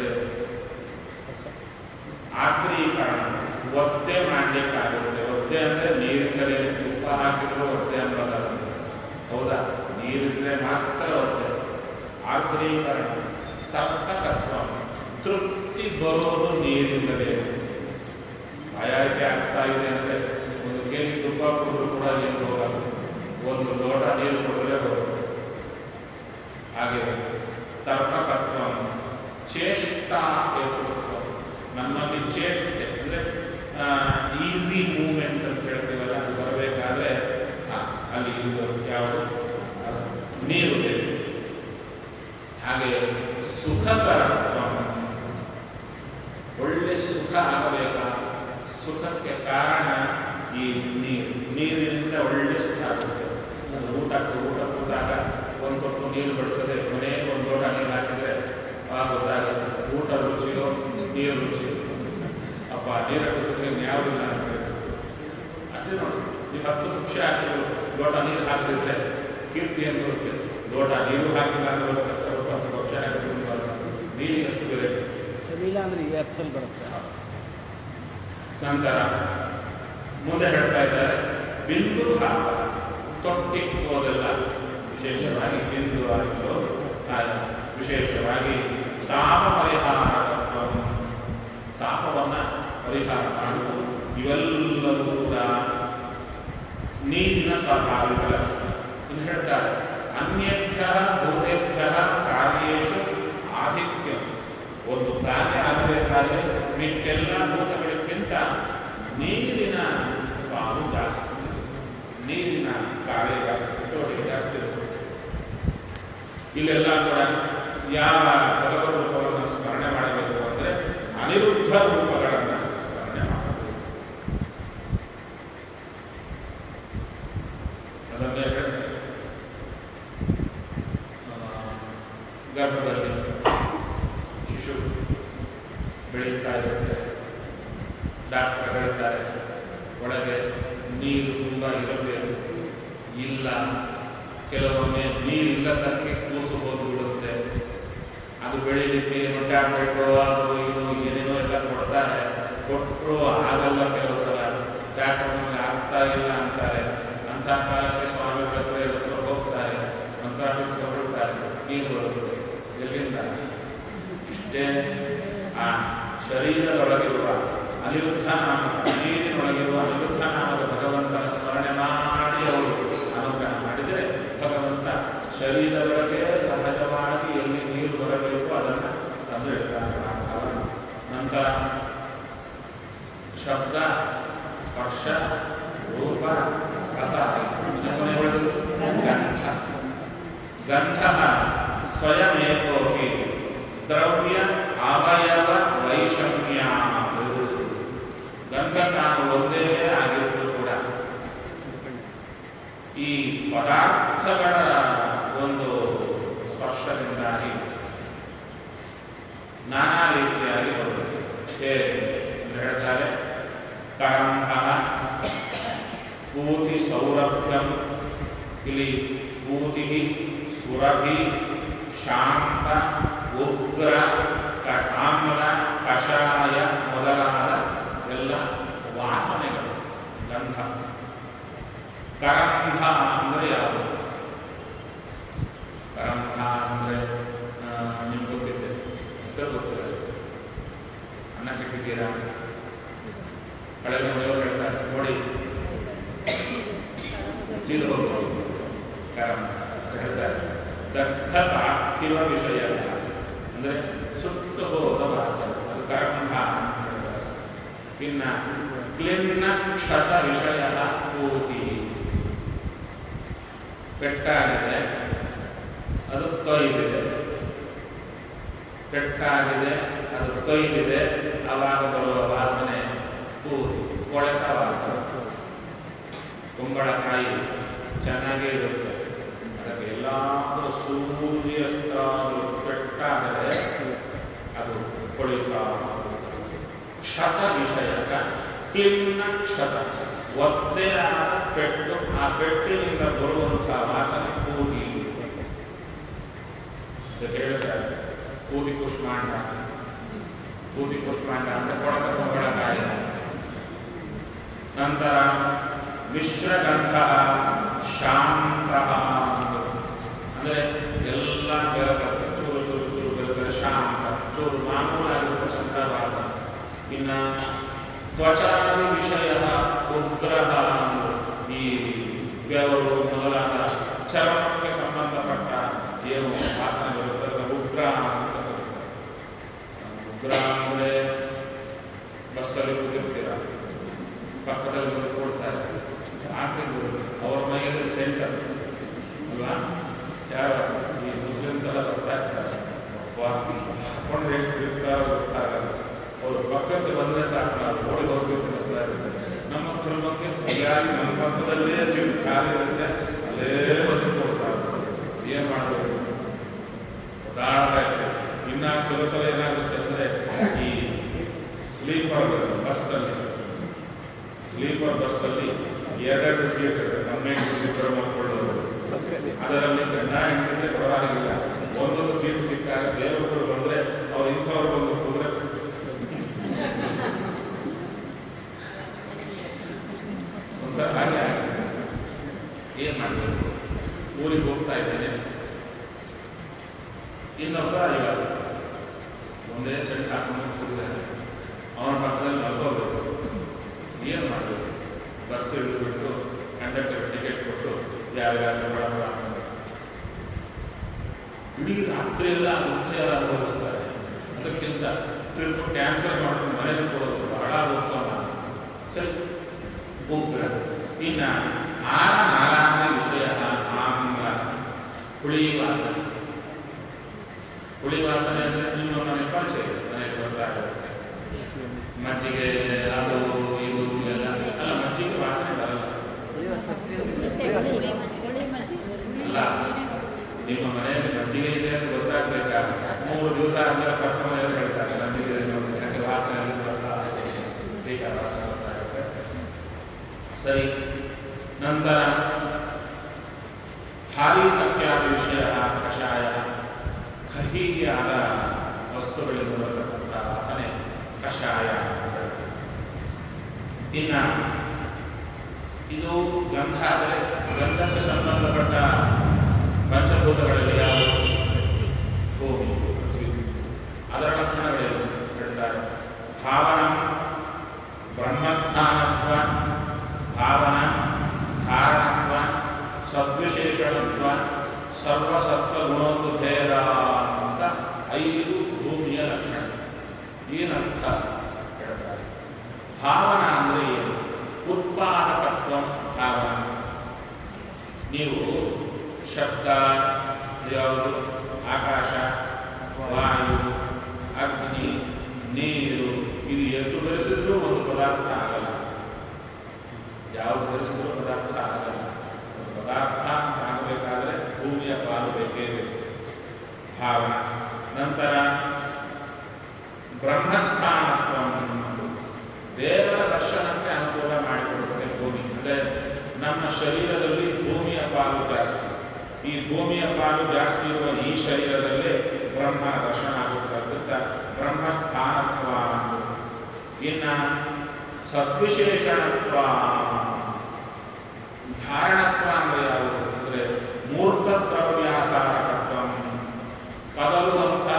ಆರ್ದ್ರೀಕರಣ ಒದ್ದೆ ಮಾಡಲಿಕ್ಕಾಗುತ್ತೆ ಒದ್ದೆ ಅಂದರೆ ನೀರಿಂದಲೇ ತುಪ್ಪ ಹಾಕಿದ್ರು ಒದ್ದೆ ಅನ್ನೋಲ್ಲ ಹೌದಾ ನೀರಿದ್ರೆ ಮಾತ್ರ ಒದ್ದೆ ಆರ್ದ್ರೀಕರಣ ತಪ್ಪಕತ್ವ ತೃಪ್ತಿ ಬರೋದು ನೀರಿಂದಲೇ ಬಾಯಾರಿಕೆ ಆಗ್ತಾ ಇದೆ ಅಂದರೆ ಒಂದು ಕೇಳಿ ತುಪ್ಪ ಕುಡಿದ್ರು ಕೂಡ ಏನು ಹೋಗಲ್ಲ ಒಂದು ಲೋಟ ನೀರು ಕುಡಿದ್ರೆ ಹೋಗುತ್ತೆ ಹಾಗೆ ತರ್ಕತತ್ವ ಚೇಷ್ಟ ನಮ್ಮಲ್ಲಿ ಚೇಷ್ಟೆ ಅಂದರೆ ಈಸಿ ಮೂವ್ಮೆಂಟ್ ಅಂತ ಹೇಳ್ತೀವಲ್ಲ ಅದು ಬರಬೇಕಾದ್ರೆ ಆ, ಅಲ್ಲಿ ಇದು ಯಾವುದು ಅದು ನೀರು ಬೇಕು ಹಾಗೆ ಸುಖಕರತ್ವ ಒಳ್ಳೆ ಸುಖ ಆಗಬೇಕಾ ಸುಖಕ್ಕೆ ಕಾರಣ ಈ ನೀರು ನೀರಿನಿಂದ ಒಳ್ಳೆ ಸುಖ ಆಗುತ್ತೆ ಅದು ಊಟಕ್ಕೆ ಊಟ ಕೂತಾಗ ಒಂದು ತೊಟ್ಟು ನೀರು ಬಡಿಸದೆ ಕೊನೆಗೆ ಒಂದು ಲೋಟ ನೀರು ಹಾಕಿದ್ರೆ ಆ ಗೊತ್ತಾಗುತ್ತೆ ಊಟ ರುಚಿಯೋ ನೀರು ರುಚಿಯೋ ಅಪ್ಪ ನೀರ ರುಚಿಗೆ ಯಾವುದಿಲ್ಲ ಅಂತ ಹೇಳ್ಬಿಟ್ಟು. ಅಷ್ಟೇ ನೋಡಿ ನೀವು ಹತ್ತು ನಿಮಿಷ ಹಾಕಿದ್ರು ಲೋಟ ನೀರು ಹಾಕದಿದ್ರೆ ಕೀರ್ತಿ ಅಂತ ಬರುತ್ತೆ ಲೋಟ ನೀರು ಹಾಕಿಲ್ಲ ಅಂತ ಬರುತ್ತೆ ಹೊರತು ಹತ್ತು ಪಕ್ಷ ಹಾಕಿದ್ರು ಬರಲ್ಲ. ನೀರಿಗೆ ಅಷ್ಟು ಬೆಲೆ ಸರಿಯಿಲ್ಲ ಅಂದರೆ ಈ ಅರ್ಥದಲ್ಲಿ ಬರುತ್ತೆ ನಂತರ ಮುಂದೆ ಹೇಳ್ತಾ ಇದ್ದಾರೆ ಬಿಂದು ಭಾಗ ತೊಟ್ಟಿಕ್ಕೋದೆಲ್ಲ ವಿಶೇಷವಾಗಿ ಬಿಂದು ಆಗಲು ಆ, ವಿಶೇಷವಾಗಿ ತಾಪ ಪರಿಹಾರ ತಾಪವನ್ನು ಪರಿಹಾರ ಮಾಡುವುದು ಇವೆಲ್ಲವೂ ಕೂಡ ನೀರಿನ ಸ್ವಾಭಾವಿಕ ಲಕ್ಷಣ ಇನ್ನು ಹೇಳ್ತಾರೆ ಅನ್ಯಭ್ಯ ಭೂತೇಭ್ಯ ಕಾರ್ಯೇಶು ಆಧಿಕ್ಯ ಒಂದು ಕಾರ್ಯ ಆಗಬೇಕಾದ್ರೆ ಮಿಕ್ಕೆಲ್ಲ ಭೂತಗಳಿಗಿಂತ ನೀರಿನ ಪಾಲು ಜಾಸ್ತಿ ನೀರಿನ ಕಾರ್ಯ ಜಾಸ್ತಿ ಚಟುವಟಿಕೆ ಜಾಸ್ತಿ ಇರುತ್ತೆ ಇಲ್ಲೆಲ್ಲ ಕೂಡ ಯಾವ ಭಗವದ್ ರೂಪವನ್ನು ಸ್ಮರಣೆ ಮಾಡಬೇಕು ಅಂದರೆ ಅನಿರುದ್ಧ ರೂಪಗಳನ್ನು ಸ್ಮರಣೆ ಮಾಡಬೇಕು ಅದನ್ನೇ ಹೇಳ್ತಾರೆ ಆ, ಗರ್ಭದಲ್ಲಿ ಶಿಶು ಬೆಳೀತಾ ಇರುತ್ತೆ ಡಾಕ್ಟರ್ ಹೇಳ್ತಾರೆ ಒಳಗೆ ನೀರು ತುಂಬ ಇರಬೇಕು ಇಲ್ಲ ಕೆಲವೊಮ್ಮೆ ನೀರಿಲ್ಲದಕ್ಕೆ ಕೂಸು ಹೋಗಿಬಿಡುತ್ತೆ ಅದು ಬೆಳೀಲಿಕ್ಕೆ ಏನು ಟ್ಯಾಬ್ಲೆಟು ಅದು ಇದು ಏನೇನೋ ಎಲ್ಲ ಕೊಡ್ತಾರೆ ಕೊಟ್ಟರು ಆಗಲ್ಲ ಕೆಲವು ಸಲ ಡಾಕ್ಟರ್ ನಮಗೆ ಆಗ್ತಾ ಇಲ್ಲ ಅಂತಾರೆ ಅಂಥ ಕಾಲಕ್ಕೆ ಸ್ವಾಮಿಗಳ ಹತ್ರ ಇವ್ರ ಹತ್ರ ಹೋಗ್ತಾರೆ ಮಂತ್ರ ಬಿಟ್ಕೊಳ್ತಾರೆ ನೀರು ಬರುತ್ತೆ ಎಲ್ಲಿಂದ ಇಷ್ಟೇ ಆ ಶರೀರದೊಳಗಿರುವ ಅನಿರುದ್ಧ ನಾಮಕ ನೀರಿನೊಳಗಿರುವ ಅನಿರುದ್ಧ ನಾಮಕ ಭಗವಂತನ ಸ್ಮರಣೆ ಮಾಡಿ ಅವರು ಅನುಗ್ರಹ ಮಾಡಿದರೆ ಭಗವಂತ ಶರೀರದೊಳಗೆ ಸಹಜವಾಗಿ ಎಲ್ಲಿ ನೀರು ಬರಬೇಕು ಅದನ್ನು ತಂದು ಇಡ್ತಾನೆ ಅವರ ನಂತರ ಶಬ್ದ ಸ್ಪರ್ಶ ರೂಪ ರಸ ಇನ್ನು ಕೊನೆ ಉಳಿದು ಗಂಧ ಗಂಧ ಸ್ವಯಮೇಕೋಪಿ ದ್ರವ್ಯ ಅವಯವ ವೈಷಮ್ಯ ಗಂಧ ತಾನು ಒಂದೇ ಆಗಿದ್ರು ಕೂಡ ಈ ಪದಾರ್ಥಗಳ ಒಂದು ಸ್ಪರ್ಶದಿಂದಾಗಿ ನಾನಾ ರೀತಿಯಾಗಿ ಬರುತ್ತದೆ ಕರಂಭ ಪೂತಿ ಸೌರಭ್ಯಂ ಇಲ್ಲಿ ಪೂತಿ ಸುರಭಿ ಶಾಂತ ಉಗ್ರ ಕಟಾಮ್ಲ ಕಷಾಯ ಮೊದಲಾದ ಎಲ್ಲ ವಾಸನೆಗಳು ಗಂಧ ಕರಂಭ ಅಂದರೆ ಯಾವುದು ಕರಂಭ ಅಂದರೆ ನಿಮ್ಗೆ ಗೊತ್ತಿದೆ ಹೆಸರು ಗೊತ್ತಿಲ್ಲ ಅನ್ನ ಕೆಟ್ಟಿದ್ದೀರಾ ಕಳೆದ ಮನೆಯವರು ಹೇಳ್ತಾರೆ ನೋಡಿ ಸೀದು ಹೋಗ್ಬೋದು ಕರಂಭ ಅಂತ ಹೇಳ್ತಾರೆ ದಗ್ಧ ಪಾರ್ಥಿವ ವಿಷಯ ಅಂದರೆ ಸುತ್ತ ಹೋದ ವಾಸ ಅದು ಕರಂಭ ಅಂತ ಹೇಳ್ತಾರೆ ಇನ್ನ ಕ್ಲಿನ್ನ ಕ್ಷತ ವಿಷಯ ಪೂತಿ ಪೆಟ್ಟಾಗಿದೆ ಅದು ತೊಯ್ದಿದೆ ಪೆಟ್ಟಾಗಿದೆ ಅದು ತೊಯ್ದಿದೆ ಆವಾಗ ಬರುವ ವಾಸನೆ ಪೂತಿ ಕೊಳೆತ ವಾಸನೆ ಕುಂಬಳಕಾಯಿ ಚೆನ್ನಾಗೇ ಇರುತ್ತೆ ಅದಕ್ಕೆ ಎಲ್ಲಾದರೂ ಸೂರ್ಯಷ್ಟಾದರೂ ಪೆಟ್ಟಾದರೆ ಅದು ಕೊಳಿತಾ ಕ್ಷತ ವಿಷಯಕ ಕ್ಲಿನ್ನ ಕ್ಷತ ಒದ್ದೆ ಆದ ಪೆಟ್ಟು ಆ ಪೆಟ್ಟಿನಿಂದ ಬರುವಂತಹ ವಾಸನೆ ಕೂಗಿ ಅದಕ್ಕೆ ಹೇಳ್ತಾರೆ ಕೂತಿ ಕುಷ್ಮಾಂಡ ಕೂತಿ ಕುಷ್ಮಾಂಡ ಅಂದ್ರೆ ಕೊಡತ ಕುಂಬಳಕಾಯಿ ನಂತರ ಮಿಶ್ರಗಂಧ ಶಾಂತ ಅಂದರೆ ಎಲ್ಲ ಬೆರತಕ್ಕೆ ಚೂರು ಚೂರು ಚೂರು ಬೆರೆತರೆ ಶಾಂತ ಚೂರು ಮಾಮೂಲಾಗಿರ್ತಕ್ಕಂಥ ವಾಸ ಇನ್ನು ತ್ವಚಾದಿ ವಿಷಯ ಉಗ್ರಹ ಈ ಬೆವರು ಮೊದಲಾದ ಚರ್ಮಕ್ಕೆ ಸಂಬಂಧಪಟ್ಟ ಏನು ವಾಸನೆ ಬರುತ್ತೆ ಅದನ್ನು ಉಗ್ರ ಅಂತ ಕರೀತಾರೆ ಉಗ್ರ ಅಂದರೆ ಬಸ್ಸಲ್ಲಿ ಕೂತಿರ್ತೀರ ಪಕ್ಕದಲ್ಲಿ ಬಂದು ಕೊಡ್ತಾರೆ ಆಟಿಗಳು ಅವ್ರ ಮೈಯಲ್ಲಿ ಸೆಂಟರ್ ಅಲ್ವಾ ಯಾರು ಈ ಮುಸ್ಲಿಮ್ಸ್ ಎಲ್ಲ ಬರ್ತಾ ಇರ್ತಾರೆ ಹಾಕೊಂಡು ಹೇಗೆ ತಿರುಗ್ತಾರೋ ಗೊತ್ತಾಗಲ್ಲ ಅವ್ರ ಪಕ್ಕಕ್ಕೆ ಬಂದರೆ ಸಾಕು ನಾವು ಓಡಿ ಹೋಗ್ಬೇಕು ಅನ್ನಿಸ್ತಾ ಇರುತ್ತೆ ನಮ್ಮ ಕುಟುಂಬಕ್ಕೆ ಸರಿಯಾಗಿ ನಮ್ಮ ಪಕ್ಕದಲ್ಲೇ ಸೀಟ್ ಖಾಲಿ ಇರುತ್ತೆ ಅಲ್ಲೇ ಬಂದು ಕೊಡ್ತಾರೆ ಏನು ಮಾಡಬೇಕು ಉದಾಹರಣೆ ಇನ್ನ ಕೆಲವು ಸಲ ಏನಾಗುತ್ತೆ ಅಂದರೆ ಈ ಸ್ಲೀಪರ್ ಬಸ್ಸಲ್ಲಿ ಸ್ಲೀಪರ್ ಬಸ್ಸಲ್ಲಿ ಎರಡು ಸೀಟ್ ಕಂಪ್ಲೇಂಟ್ ಸ್ಲೀಪರ್ ಮಾಡ್ಕೊಳ್ಳೋರು ಅದರಲ್ಲಿ ಗಂಡ ಹೆಂಡತಿದ್ರೆ ಪರವಾಗಿಲ್ಲ ಒಂದೊಂದು ಸೀಟ್ ಸಿಕ್ಕಾಗ ಬೇರೊಬ್ಬರು ಬಂದ್ರೆ ಅವ್ರು ಇಂಥವ್ರು ಬಂದು ಕುದುರೆ ಒಂದ್ಸಲ ಹಾಗೆ ಆಗಿದೆ ಏನ್ ಮಾಡಬೇಕು ಊರಿಗೆ ಹೋಗ್ತಾ ಇದ್ದೇನೆ ಇನ್ನೊಬ್ಬ ಇವಾಗ ಒಂದೇ ಸೆಟ್ ಹಾಕೊಂಡು ಕೂತಿದ್ದಾನೆ ಅವನ ಪಕ್ಕದಲ್ಲಿ ಮಲ್ಕೋಬೇಕು ಏನು ಮಾಡಬೇಕು ಬಸ್ ಹಿಡಿದುಬಿಟ್ಟು ಕಂಡಕ್ಟರ್ ಟಿಕೆಟ್ ಕೊಟ್ಟು ಯಾರ್ಯಾರು ಒಳಗೆ ಹಾಕ್ತಾರೆ ಇಡೀ ರಾತ್ರಿ ಎಲ್ಲ ದುಃಖ ಯಾರು ಅನುಭವಿಸ್ತಾರೆ ಅದಕ್ಕಿಂತ ಟ್ರಿಪ್ ಕ್ಯಾನ್ಸಲ್ ಮಾಡ್ಕೊಂಡು ಮನೆಗೆ ಕೊಡೋದು ಬಹಳ ಉತ್ತಮ ಸರಿ ಉಗ್ರ ಇನ್ನ ಆರ ನಾಲ್ಕನೇ ವಿಷಯ ಆಮ್ಲ ಹುಳಿ ವಾಸನೆ ಹುಳಿ ವಾಸನೆ ಅಂದರೆ ನಿಮ್ಮ ಮನೆ ಪರಿಚಯ ಇದೆ ಮನೆಗೆ ಗೊತ್ತಾಗುತ್ತೆ ಮಜ್ಜಿಗೆ ಅದು ಇದು ಎಲ್ಲ ಅಲ್ಲ ಮಜ್ಜಿಗೆ ವಾಸನೆ ಬರಲ್ಲ ಅಲ್ಲ ನಿಮ್ಮ ಮನೆಯಲ್ಲಿ ಮಜ್ಜಿಗೆ ಇದೆ ಅಂತ ಗೊತ್ತಾಗ್ಬೇಕಾ ಮೂರು ದಿವಸ ಆದ್ಮೇಲೆ ಪಕ್ಕ ಮನೆಯವರು ಹೇಳ್ತಾರೆ ಮಜ್ಜಿಗೆ ಇದೆ ನೋಡಿ ಯಾಕೆ ವಾಸನೆ ಅಲ್ಲಿ ಬರ್ತಾ ಬೇಗ ವಾಸನೆ ಬರ್ತಾ ಇರುತ್ತೆ ಸರಿ ನಂತರ ಭಾರಿ ತಪ್ಪಿಯಾದ ವಿಷಯ ಕಷಾಯ ಕಹಿಯಾದ ವಸ್ತುಗಳಿಂದ ಬರತಕ್ಕಂಥ ವಾಸನೆ ಕಷಾಯ ಅಂತ ಹೇಳ್ತಾರೆ. ಇನ್ನ ಇದು ಗಂಧ ಆದರೆ ಗಂಧಕ್ಕೆ ಸಂಬಂಧಪಟ್ಟ ಪಂಚಭೂತಗಳಲ್ಲಿ ಯಾವುದು ಭೂಮಿ ಪೃಥ್ವಿ. ಅದರ ಲಕ್ಷಣಗಳೇನು ಹೇಳ್ತಾರೆ ಭಾವನ ಬ್ರಹ್ಮಸ್ಥಾನತ್ವ ಭಾವನ ಧಾರಣತ್ವ ಸದ್ವಿಶೇಷಣತ್ವ ಸರ್ವಸತ್ವ ಗುಣೋದು ಭೇದ ಅಂತ ಐದು ಭೂಮಿಯ ಲಕ್ಷಣ ಏನರ್ಥ ಹೇಳ್ತಾರೆ ಭಾವನ ಅಂದರೆ ಏನು ಉತ್ಪಾದಕತ್ವ ಭಾವನ ನೀವು ಶಬ್ದ ಯಾವುದು ಆಕಾಶ ವಾಯು ಅಗ್ನಿ ನೀರು ಇದು ಎಷ್ಟು ಬೆರೆಸಿದ್ರೂ ಒಂದು ಪದಾರ್ಥ ಆಗಲ್ಲ ಯಾವುದು ಬೆರೆಸಿದ್ರೂ ಪದಾರ್ಥ ಆಗಲ್ಲ ಒಂದು ಪದಾರ್ಥ ಅಂತ ಆಗಬೇಕಾದ್ರೆ ಭೂಮಿಯ ಪಾಲು ಬೇಕೇ ಬೇಕು ಭಾವನ ನಂತರ ಬ್ರಹ್ಮಸ್ಥಾನತ್ವ ದೇವರ ದರ್ಶನಕ್ಕೆ ಶರೀರದಲ್ಲಿ ಭೂಮಿಯ ಪಾಲು ಜಾಸ್ತಿ ಈ ಭೂಮಿಯ ಪಾಲು ಜಾಸ್ತಿ ಇರುವ ಈ ಶರೀರದಲ್ಲೇ ಬ್ರಹ್ಮ ದರ್ಶನ ಆಗುತ್ತದರಿಂದ ಬ್ರಹ್ಮಸ್ಥಾನತ್ವ ಇನ್ನ ಸದ್ವಿಶೇಷಣತ್ವ ಧಾರಣತ್ವ ಅಂದ್ರೆ ಯಾವುದು ಅಂದರೆ ಮೂರ್ತ ದ್ರವ್ಯಾಧಾರಕತ್ವ ಕದಲುವಂಥ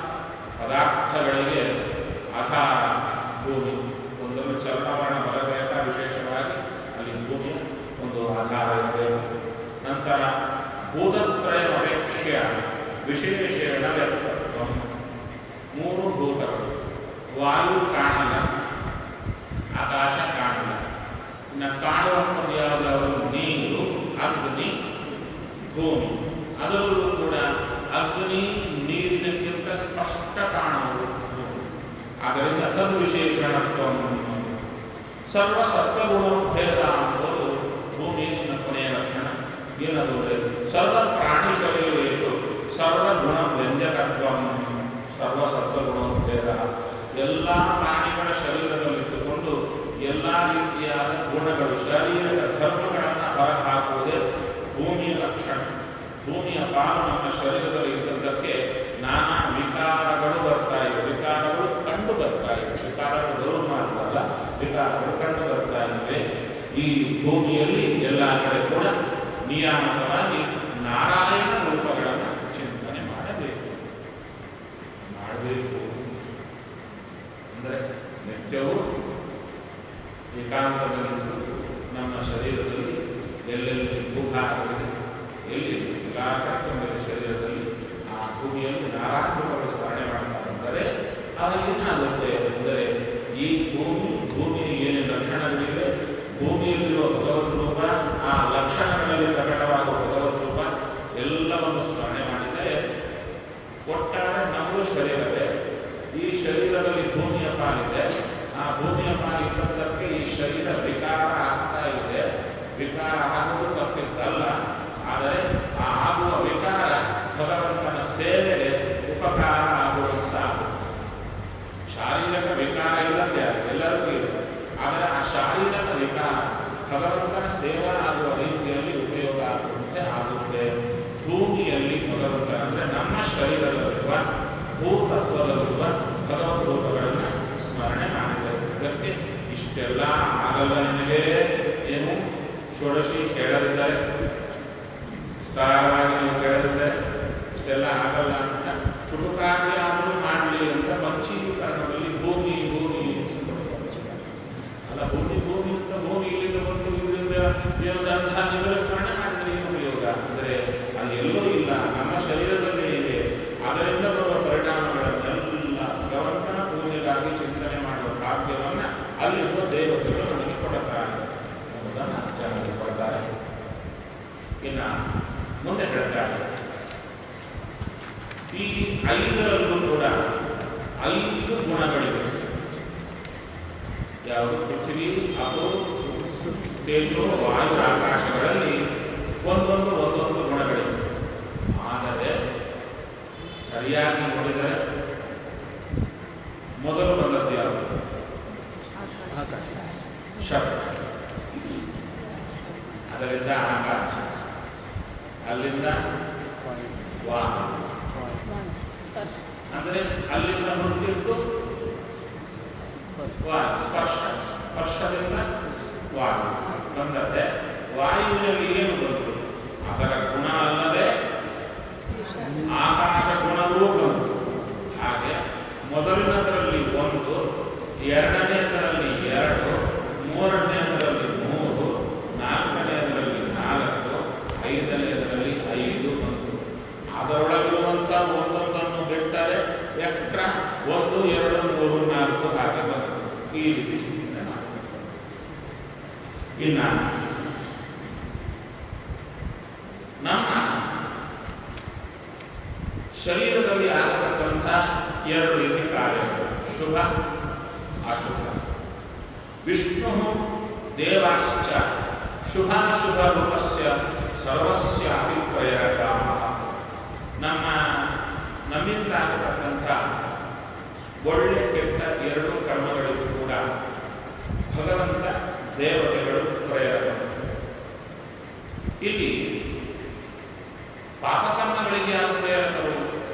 ಪದಾರ್ಥಗಳಿಗೆ ಆಧಾರ ಭೂಮಿ ಒಂದೊಂದು ಚಲನವಲನ ಬರಬೇಕಾ ವಿಶೇಷವಾಗಿ ಅಲ್ಲಿ ಭೂಮಿಯ ಒಂದು ಆಧಾರ ಇರಬೇಕು ನಂತರ ಭೂತತ್ರಯ ಅಪೇಕ್ಷೆಯ ವಿಶೇಷಣ ವ್ಯಕ್ತತ್ವ ಮೂರು ಭೂತಗಳು ವಾಯು ಕಾಣಲ್ಲ ಆಕಾಶ ಕಾಣಲ್ಲ ಇನ್ನು ಕಾಣುವಂಥದ್ದು ಯಾವುದಾದ್ರು ನೀರು ಅಗ್ನಿ ಭೂಮಿ ಅದರಲ್ಲೂ ಕೂಡ ಅಗ್ನಿ ನೀರಿನಕ್ಕಿಂತ ಸ್ಪಷ್ಟ ಕಾಣುವುದು ಭೂಮಿ. ಆದ್ದರಿಂದ ಸದ್ವಿಶೇಷಣತ್ವ ಸರ್ವ ಸತ್ವಗುಣ ಭೇದ ಅಂಬೋದು ಭೂಮಿಯ ಕೊನೆಯ ಲಕ್ಷಣ ಏನದು ಅಂದರೆ ಸರ್ವ ಪ್ರಾಣಿ ಶರೀರೇಶು ಸರ್ವಗುಣ ವ್ಯಂಜಕತ್ವ ಸರ್ವ ಸತ್ವಗುಣ ಭೇದ ಎಲ್ಲ ಪ್ರಾಣಿಗಳ ಶರೀರದಲ್ಲಿಟ್ಟುಕೊಂಡು ಎಲ್ಲ ರೀತಿಯಾದ ಗುಣಗಳು ಶರೀರದ ಧರ್ಮಗಳನ್ನು ಹೊರಹಾಕುವುದೇ ಭೂಮಿಯ ಲಕ್ಷಣ ಭೂಮಿಯ ಪಾಲು ನಮ್ಮ ಶರೀರದಲ್ಲಿ ಇದ್ದದ್ದಕ್ಕೆ ನಾನಾ ವಿಕಾರಗಳು ಬರ್ತಾ ಇವೆ ವಿಕಾರಗಳು ಕಂಡು ಬರ್ತಾ ಇವೆ ವಿಕಾರಗಳು ಬರುವ ಮಾತ್ರಲ್ಲ ವಿಕಾರಗಳು ಕಂಡು ಬರ್ತಾ ಇವೆ ಈ ಭೂಮಿಯಲ್ಲಿ ಎಲ್ಲ ಕಡೆ ಕೂಡ ನಿಯಾಮಕವಾಗಿ ನಾರಾಯಣ ರೂಪಗಳನ್ನು ಚಿಂತನೆ ಮಾಡಬೇಕು ಮಾಡಬೇಕು ಅಂದರೆ ನಿತ್ಯವೂ ಏಕಾಂತದಲ್ಲಿ ನಮ್ಮ ಶರೀರದಲ್ಲಿ ಎಲ್ಲೆಲ್ಲಿ ಭೂಭಾಗವಿದೆ ಎಲ್ಲಿ ಎಲ್ಲ ಕರ್ತವ್ಯದ ಶರೀರದಲ್ಲಿ ಆ ಭೂಮಿಯಲ್ಲಿ ನಾರಾಯಣಗಳು ಸ್ಮರಣೆ ಮಾಡ್ತಾ ಬಂದರೆ ಆಗ ಏನಾಗುತ್ತೆ ಅಂದರೆ ಈ ಭೂಮಿ ಭೂಮಿಯ ಏನೇನು ಲಕ್ಷಣಗಳಿವೆ ಭೂಮಿಯಲ್ಲಿರುವ ಭಗವದ್ ರೂಪ ಆ ಲಕ್ಷಣಗಳಲ್ಲಿ ಪ್ರಕಟವಾಗುವ ಭಗವದ್ ರೂಪ ಎಲ್ಲವನ್ನು ಸ್ಮರಣೆ ಮಾಡಿದರೆ ಒಟ್ಟಾರೆ ನಮಗೂ ಶರೀರವೇ ಈ ಶರೀರದಲ್ಲಿ ಭೂಮಿಯ ಪಾಲಿದೆ ಆ ಭೂಮಿಯ ಪಾಲಿದ್ದದ್ದಕ್ಕೆ ಈ ಶರೀರ ವಿಕಾರ ಆಗ್ತಾ ಇದೆ ವಿಕಾರ ಆಗುವುದು ತಪ್ಪಿದ್ದಲ್ಲ ಆದರೆ ಆ ಆಗುವ ವಿಕಾರ ಭಗವಂತನ ಸೇವೆಗೆ ಉಪಕಾರ ಆಗುವಂತಾಗುತ್ತೆ ಶಾರೀರಿಕ ವಿಕಾರ ಇಲ್ಲದೆ ಎಲ್ಲರಿಗೂ ಇದೆ ಆದರೆ ಆ ಶಾರೀರಿಕ ವಿಕಾರ ಭಗವಂತನ ಸೇವಾ ಆಗುವ ರೀತಿಯಲ್ಲಿ ಉಪಯೋಗ ಆಗುವಂತೆ ಆಗುತ್ತೆ ಭೂಮಿಯಲ್ಲಿ ಭಗವಂತ ಅಂದರೆ ನಮ್ಮ ಶರೀರದಲ್ಲಿರುವ ಭೂತತ್ವದಲ್ಲಿರುವ ಭಗವದ್ ರೂಪಗಳನ್ನು ಸ್ಮರಣೆ ಮಾಡಿದ್ದಾರೆ ಇದಕ್ಕೆ ಇಷ್ಟೆಲ್ಲ ಆಗಲ್ಲ ನಿಮಗೆ ಏನು ಷೋಡಶಿ ಕೇಳದಿದ್ದಾರೆ ವಿಸ್ತಾರವಾಗಿ ನೀವು ಕೇಳದಿದ್ದಾರೆ ಇಷ್ಟೆಲ್ಲ ಆಗಲ್ಲ ಅಂತ ಚುಟುಕಾಗಿ ಆದರೂ ಮಾಡಲಿ ಅಂತ ಪಂಚೀಕರಣದಲ್ಲಿ ಭೂಮಿ ಭೂಮಿ ಅಲ್ಲ ಭೂಮಿ ಭೂಮಿ ಅಂತ ಭೂಮಿ ಇಲ್ಲಿಂದ ಬಂತು ಇದರಿಂದ ಏನು ಗಂಧ ನಿಮಗೆ ಸ್ಮರಣೆ ಮಾಡಿದರೆ ಏನು ಉಪಯೋಗ ಅಂದರೆ ಅದು ಎಲ್ಲೂ ಇಲ್ಲ ನಮ್ಮ ಶರೀರದಲ್ಲೇ ಇದೆ ಅದರಿಂದ ಬರುವ ಪರಿಣಾಮಗಳನ್ನೆಲ್ಲ ಭಗವಂತನ ಪೂಜೆಗಾಗಿ ಚಿಂತನೆ ಮಾಡುವ ಭಾಗ್ಯವನ್ನು ಅಲ್ಲಿರುವ ದೇವತೆಗಳು ನಮಗೆ ಕೊಡುತ್ತಾರೆ ಎಂಬುದನ್ನು ಆಚಾರ್ಯರು ಕೊಡ್ತಾರೆ ಇನ್ನು ಮುಂದೆ ಹೇಳ್ತಾರೆ ಈ ಐದರಲ್ಲೂ ಕೂಡ ಐದು ಗುಣಗಳಿವೆ ಯಾವುದು ಪೃಥ್ವಿ ಅಪು ತೇಜು ವಾಯು ಆಕಾಶಗಳಲ್ಲಿ ಒಂದೊಂದು ಒಂದೊಂದು ಗುಣಗಳಿವೆ ಆದರೆ ಸರಿಯಾಗಿ ನೋಡಿದರೆ ಮೊದಲು ಬಂದದ್ದು ಯಾವುದು ಆಕಾಶ ಶಬ್ದ ಅದರಿಂದ ಆಕಾಶ ಅಲ್ಲಿಂದ ವಾಯು ವಾಯು ವಾಯು ಅಂದರೆ ಅಲ್ಲಿಂದ ಹುಟ್ಟಿದ್ದು ವಾಯು ಸ್ಪರ್ಶ ಸ್ಪರ್ಶದಿಂದ ವಾಯು ಬಂದದ್ದೆ ವಾಯುವಿನಲ್ಲಿ ಏನು ಬಂತು ಅದರ ಗುಣ ಅಲ್ಲದೆ ಆಕಾಶ ಗುಣವೂ ಬಂತು ಹಾಗೆ ಮೊದಲನೇದರಲ್ಲಿ ಒಂದು ಎರಡನೆಯದರಲ್ಲಿ ಎರಡು ಮೂರನೆಯದರಲ್ಲಿ ಮೂರು ನಾಲ್ಕನೆಯದರಲ್ಲಿ ನಾಲ್ಕು ಐದನೆಯದರಲ್ಲಿ ಐದು ಬಂತು ಅದರೊಳಗಿರುವಂಥ ಒಂದೊಂದನ್ನು ಬಿಟ್ಟರೆ ಎಕ್ಸ್ಟ್ರಾ ಒಂದು ಎರಡು ಮೂರು ನಾಲ್ಕು ಹಾಗೆ ಬಂತು ಈ ರೀತಿ ಚಿಂತನೆ ಮಾಡ್ತಾರೆ ಇನ್ನು ನಮ್ಮ ಶರೀರದಲ್ಲಿ ಆಗತಕ್ಕಂಥ ಎರಡು ರೀತಿ ಕಾರ್ಯಗಳು ಶುಭ ಅಶುಭ ವಿಷ್ಣು ದೇವಾಶ್ಚ ಶುಭಾಶುಭ ರೂಪಸ್ಯ ಸರ್ವಸ್ಯಾಪಿ ಪ್ರೇರಕ ನಮ್ಮ ನಮ್ಮಿಂದ ಆಗತಕ್ಕಂಥ ಒಳ್ಳೆ ಕೆಟ್ಟ ಎರಡು ಕರ್ಮಗಳಿಗೂ ಕೂಡ ಭಗವಂತ ದೇವತೆಗಳು ಪ್ರೇರಕ ಇಲ್ಲಿ ಪಾಪಕರ್ಮಗಳಿಗೆ ಯಾರು ಪ್ರೇರಕರು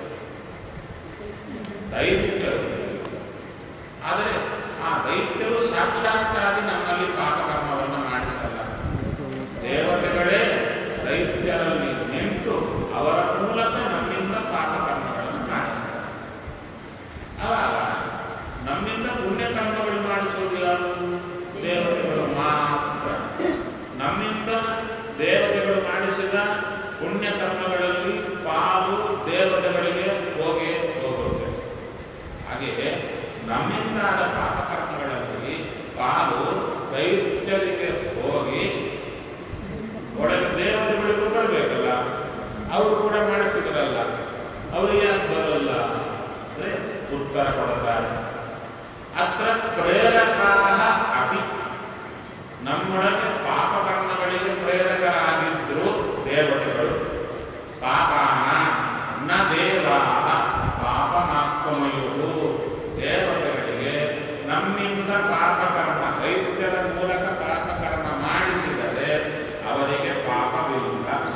ದೈತ್ಯರು ಆದರೆ ಆ ದೈತ್ಯರು ಸಾಕ್ಷಾತ್ತಾಗಿ ನಮ್ಮಲ್ಲಿ ಪಾಪಕರ್ಮವನ್ನು ಮಾಡಿಸಲ್ಲ ದೇವತೆಗಳೇ ದೈತ್ಯರಲ್ಲಿ ನಿಂತು ಅವರ ಮೂಲಕ ನಮ್ಮಿಂದ ಪಾಪಕರ್ಮಗಳನ್ನು ಮಾಡಿಸ್ತಾರೆ ಆವಾಗ ನಮ್ಮಿಂದ ಪುಣ್ಯಕರ್ಮಗಳು ಮಾಡಿಸೋದು ಯಾರು ದೇವತೆಗಳು ಮಾತ್ರ ನಮ್ಮಿಂದ ದೇವತೆಗಳು ಮಾಡಿಸಿದ ಪುಣ್ಯಕರ್ಮಗಳಲ್ಲಿ ಪಾಲು ದೇವತೆಗಳಿಗೆ ಹೋಗಿ ಹೋಗುತ್ತೆ ಹಾಗೆಯೇ ನಮ್ಮಿಂದಾದ ಪಾಪಕರ್ಮಗಳಲ್ಲಿ ಪಾಲು ದೈತ್ಯರಿಗೆ ಹೋಗಿ ಒಳಗೆ ದೇವತೆಗಳಿಗೂ ಬರಬೇಕಲ್ಲ ಅವರು ಕೂಡ ಮಾಡಿಸಿದ್ರಲ್ಲ ಅವರು ಯಾಕೆ ಬರಲ್ಲ ಅಂದ್ರೆ ಉತ್ತರ ಕೊಡುತ್ತಾರೆ ಅತ್ರ ಪ್ರೇರಕಾಹ ಅಪಿ ನಮ್ಮೊಳಗೆ ಪಾಪಕರ್ಮಗಳಿಗೆ ಪ್ರೇರಕರಾಗಿದ್ರು ದೇವತೆಗಳು ಪಾಪಾನ ನ ದೇವಾಹ ಪಾಪಮಾತ್ಮಯುವು ದೇವತೆಗಳಿಗೆ ನಮ್ಮಿಂದ ಪಾಪಕರ್ಮ ದೈತ್ಯರ ಮೂಲಕ ಪಾಪಕರ್ಮ ಮಾಡಿಸಿದರೆ ಅವರಿಗೆ ಪಾಪವಿಲ್ಲ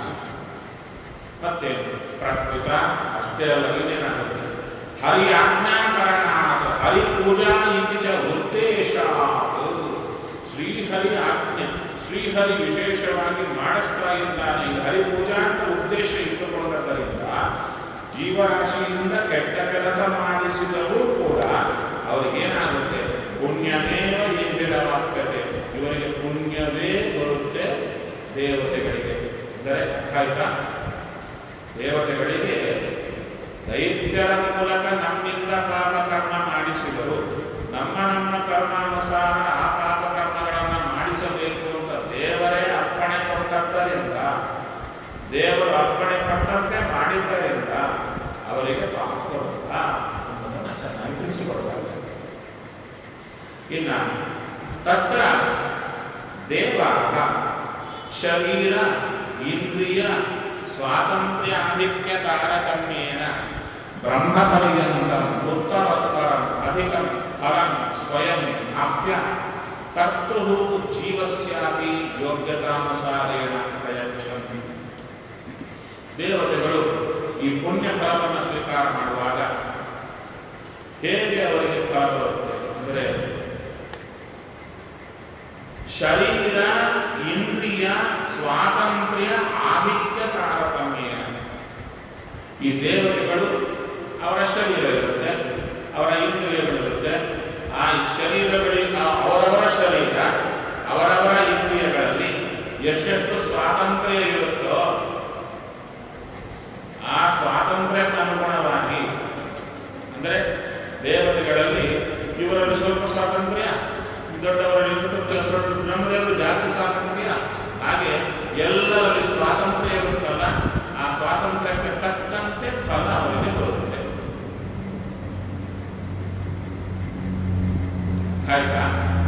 ಮತ್ತೆ ಪ್ರಕೃತ ಅಷ್ಟೇ ಅಲ್ಲ ಇನ್ನೇನಾಗುತ್ತೆ ಹರಿ ಆಜ್ಞಾಕರಣ ಹರಿ ಪೂಜಾ ಇತಿ ಚ ಉದ್ದೇಶ ಶ್ರೀಹರಿ ಆಜ್ಞೆ ಶ್ರೀಹರಿ ವಿಶೇಷವಾಗಿ ಮಾಡಿಸ್ತಾ ಇದ್ದಾನೆ ಈ ಹರಿ ಪೂಜಾ ಅಂತ ಉದ್ದೇಶ ಇಟ್ಟುಕೊಂಡದ್ದರಿಂದ ಜೀವರಾಶಿಯಿಂದ ಕೆಟ್ಟ ಕೆಲಸ ಮಾಡಿಸಿದರೂ ಕೂಡ ಅವರಿಗೇನಾಗುತ್ತೆ ಪುಣ್ಯಮೇವ ಏವಿರವಾಗ್ತದೆ ಇವರಿಗೆ ಪುಣ್ಯವೇ ಬರುತ್ತೆ ದೇವತೆಗಳಿಗೆ ಅಂದರೆ ಅರ್ಥ ಆಯ್ತಾ ದೇವತೆಗಳಿಗೆ ದೈತ್ಯರ ಮೂಲಕ ನಮ್ಮಿಂದ ಪಾಪಕರ್ಮ ಮಾಡಿಸಿದರು ನಮ್ಮ ನಮ್ಮ ಕರ್ಮಾನುಸಾರ ಆ ಪಾಪಕರ್ಮಗಳನ್ನು ಮಾಡಿಸಬೇಕು ಅಂತ ದೇವರೇ ಅಪ್ಪಣೆ ಕೊಟ್ಟದ್ದರಿಂದ ದೇವರು ಅಪ್ಪಣೆ ಕೊಟ್ಟಂತೆ ಮಾಡಿದ್ದರಿಂದ ಅವರಿಗೆ ಪಾಪ ಬರುತ್ತ ಅನ್ನೋದನ್ನು ಚೆನ್ನಾಗಿ ತಿಳಿಸಿಕೊಡ್ತಾರೆ ಇನ್ನು ತತ್ರ ದೇವಾಹ ಶರೀರ ಇಂದ್ರಿಯ ಸ್ವಾತಂತ್ರ್ಯ ಆಧಿಕ್ಯ ತಾರತಮ್ಯೇನ ಬ್ರಹ್ಮಪರ್ಯಂತ ಉತ್ತರೋತ್ತರಂ ಅಧಿಕಂ ಫಲಂ ಸ್ವಯಂ ಆಪ್ಯ ಕರ್ತೃ ಜೀವಸ್ಯಾಪಿ ಯೋಗ್ಯತಾನುಸಾರೇಣ ಪ್ರಯಚ್ಛಂತಿ ದೇವತೆಗಳು ಈ ಪುಣ್ಯ ಫಲವನ್ನು ಸ್ವೀಕಾರ ಮಾಡುವಾಗ ಹೇಗೆ ಅವರಿಗೆ ಫಲ ಬರುತ್ತೆ ಅಂದರೆ ಶರೀರ ಇಂದ್ರಿಯ ಸ್ವಾತಂತ್ರ್ಯ ಆಧಿಕ್ಯ ತಾರತಮ್ಯ ಈ ದೇವತೆಗಳು ಅವರ ಶರೀರ ಇರುತ್ತೆ ಅವರ ಇಂದ್ರಿಯಗಳಿರುತ್ತೆ ಆ ಶರೀರಗಳಿಗೆ ಅವರವರ ಶರೀರ ಅವರವರ ಇಂದ್ರಿಯಗಳಲ್ಲಿ ಎಷ್ಟೆಷ್ಟು ಸ್ವಾತಂತ್ರ್ಯ ಇರುತ್ತೋ ಆ ಸ್ವಾತಂತ್ರ್ಯಕ್ಕೆ ಅನುಗುಣವಾಗಿ ಅಂದರೆ ದೇವತೆಗಳಲ್ಲಿ ಇವರಲ್ಲಿ ಸ್ವಲ್ಪ ಸ್ವಾತಂತ್ರ್ಯ ದೊಡ್ಡವರಲ್ಲಿ ಇನ್ನೂ ಸ್ವಲ್ಪ ಸ್ವಲ್ಪ ಬ್ರಹ್ಮದೇವರು ಜಾಸ್ತಿ ಸ್ವಾತಂತ್ರ್ಯ ಹಾಗೆ ಎಲ್ಲರಲ್ಲಿ ಸ್ವಾತಂತ್ರ್ಯ ಇರುತ್ತಲ್ಲ ಆ ಸ್ವಾತಂತ್ರ್ಯಕ್ಕೆ ತಕ್ಕಂತೆ ಫಲ ಅವರಿಗೆ ಬರುತ್ತೆ ಆಯ್ತಾ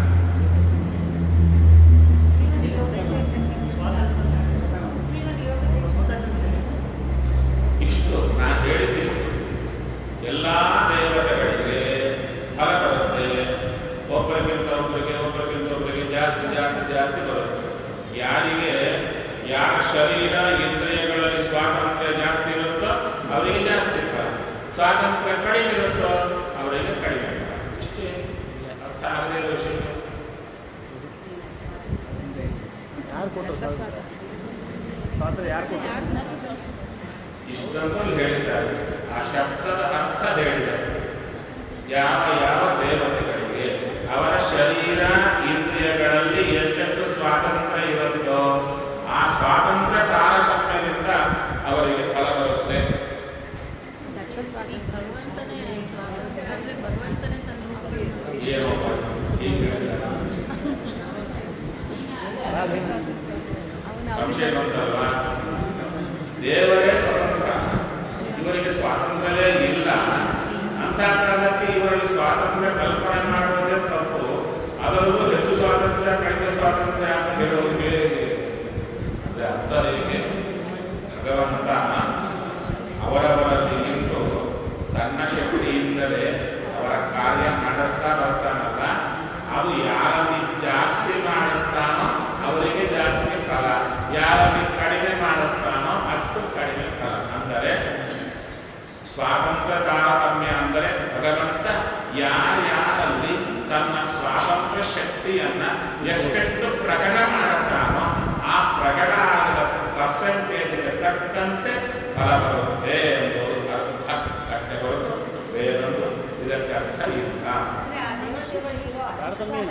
ಇಷ್ಟು ನಾನು ಹೇಳಿದ್ದಿಷ್ಟು ಎಲ್ಲ ದೇವತೆಗಳಿಗೆ ಫಲ ಬರುತ್ತೆ ಒಬ್ಬರಿಗಿಂತ ಒಬ್ಬರಿಗೆ ಒಬ್ಬರಿಗಿಂತ ಒಬ್ಬರಿಗೆ ಜಾಸ್ತಿ ಜಾಸ್ತಿ ಜಾಸ್ತಿ ಬರುತ್ತೆ ಯಾರಿಗೆ ಯಾರ ಶರೀರ ಇಂದ್ರಿಯಗಳಲ್ಲಿ ಸ್ವಾತಂತ್ರ್ಯ ಜಾಸ್ತಿ ಇರುತ್ತೋ ಅವರಿಗೆ ಜಾಸ್ತಿ ಫಲ ಸ್ವಾತಂತ್ರ್ಯ ಕಡಿಮೆ ಇರುತ್ತೋ ಅವರಿಗೆ ಕಡಿಮೆ ಫಲ ಇಷ್ಟೇ ಅರ್ಥ ಆಗದೇ ಇರೋ ವಿಷಯ ಯಾರು ಕೊಟ್ಟರು ಸ್ವಾತಂತ್ರ್ಯ ಸ್ವಾತಂತ್ರ್ಯ ಯಾರು ಕೊಟ್ಟರು ಇಷ್ಟೊಂದು ಹೇಳಿದ್ದಾರೆ ಆ ಶಬ್ದದ ಅರ್ಥ ಹೇಳಿದ್ದಾರೆ ಯಾವ ಯಾವ ದೇವತೆಗಳಿಗೆ ಅವರ ಶರೀರ ಇಂದ್ರಿಯಗಳಲ್ಲಿ ಎಷ್ಟೆಷ್ಟು ಸ್ವಾತಂತ್ರ್ಯ ಇರುತ್ತೋ ಆ ಸ್ವಾತಂತ್ರ್ಯ ತಾರತಮ್ಯದಿಂದ ಅವರಿಗೆ ಫಲ ಬರುತ್ತೆ ಭಗವಂತನೇ ಸ್ವಾತಂತ್ರ್ಯ ಅಂದ್ರೆ ಭಗವಂತನೇ ತಂದು ಏನೋ ಹೀಗೆ ಹೇಳಿದ್ದಾರೆ. ಸಂಶಯ ಬಂತಲ್ವಾ ದೇವರೇ ಸ್ವತಂತ್ರ ಇವರಿಗೆ ಸ್ವಾತಂತ್ರ್ಯವೇ ಇಲ್ಲ ಅಂತ ಕಾಲಕ್ಕೆ ಇವರಲ್ಲಿ ಸ್ವಾತಂತ್ರ್ಯ ಕಲ್ಪನೆ ಮಾಡುವುದೇ ತಪ್ಪು ಅದರಲ್ಲೂ ಹೆಚ್ಚು ಸ್ವಾತಂತ್ರ್ಯ ಕಡಿಮೆ ಸ್ವಾತಂತ್ರ್ಯ ಅಂತ ಹೇಳುವುದಿಗೆ ಅದೇ ಅರ್ಥ ಹೇಗೆ ಭಗವಂತ ಅವರವರಲ್ಲಿ ನಿಂತು ತನ್ನ ಶಕ್ತಿಯಿಂದಲೇ ಅವರ ಕಾರ್ಯ ಮಾಡಿಸ್ತಾ ಬರ್ತಾನಲ್ಲ ಅದು ಯಾರಲ್ಲಿ ಜಾಸ್ತಿ ಮಾಡಿಸ್ತಾನೋ ಅವರಿಗೆ ಜಾಸ್ತಿ ಫಲ ಯಾರಲ್ಲಿ ಕಡಿಮೆ ಸ್ವಾತಂತ್ರ್ಯ ತಾರತಮ್ಯ ಅಂದರೆ ಭಗವಂತ ಯಾರ್ಯಾರಲ್ಲಿ ತನ್ನ ಸ್ವಾತಂತ್ರ್ಯ ಶಕ್ತಿಯನ್ನ ಎಷ್ಟೆಷ್ಟು ಪ್ರಕಟ ಮಾಡುತ್ತಾನೋ ಆ ಪ್ರಕಟ ಆಗದ ಪರ್ಸೆಂಟೇಜ್ಗೆ ತಕ್ಕಂತೆ ಫಲ ಬರುತ್ತೆ ಎಂಬುದು ಅರ್ಥ ಅಷ್ಟೇ ಹೊರತು ಬೇರೊಂದು ಇದಕ್ಕೆ ಅರ್ಥ ಇಲ್ಲ ಅಂದ್ರೆ ಆ ದೇವತೆಗಳಿರೋ ತಾರತಮ್ಯ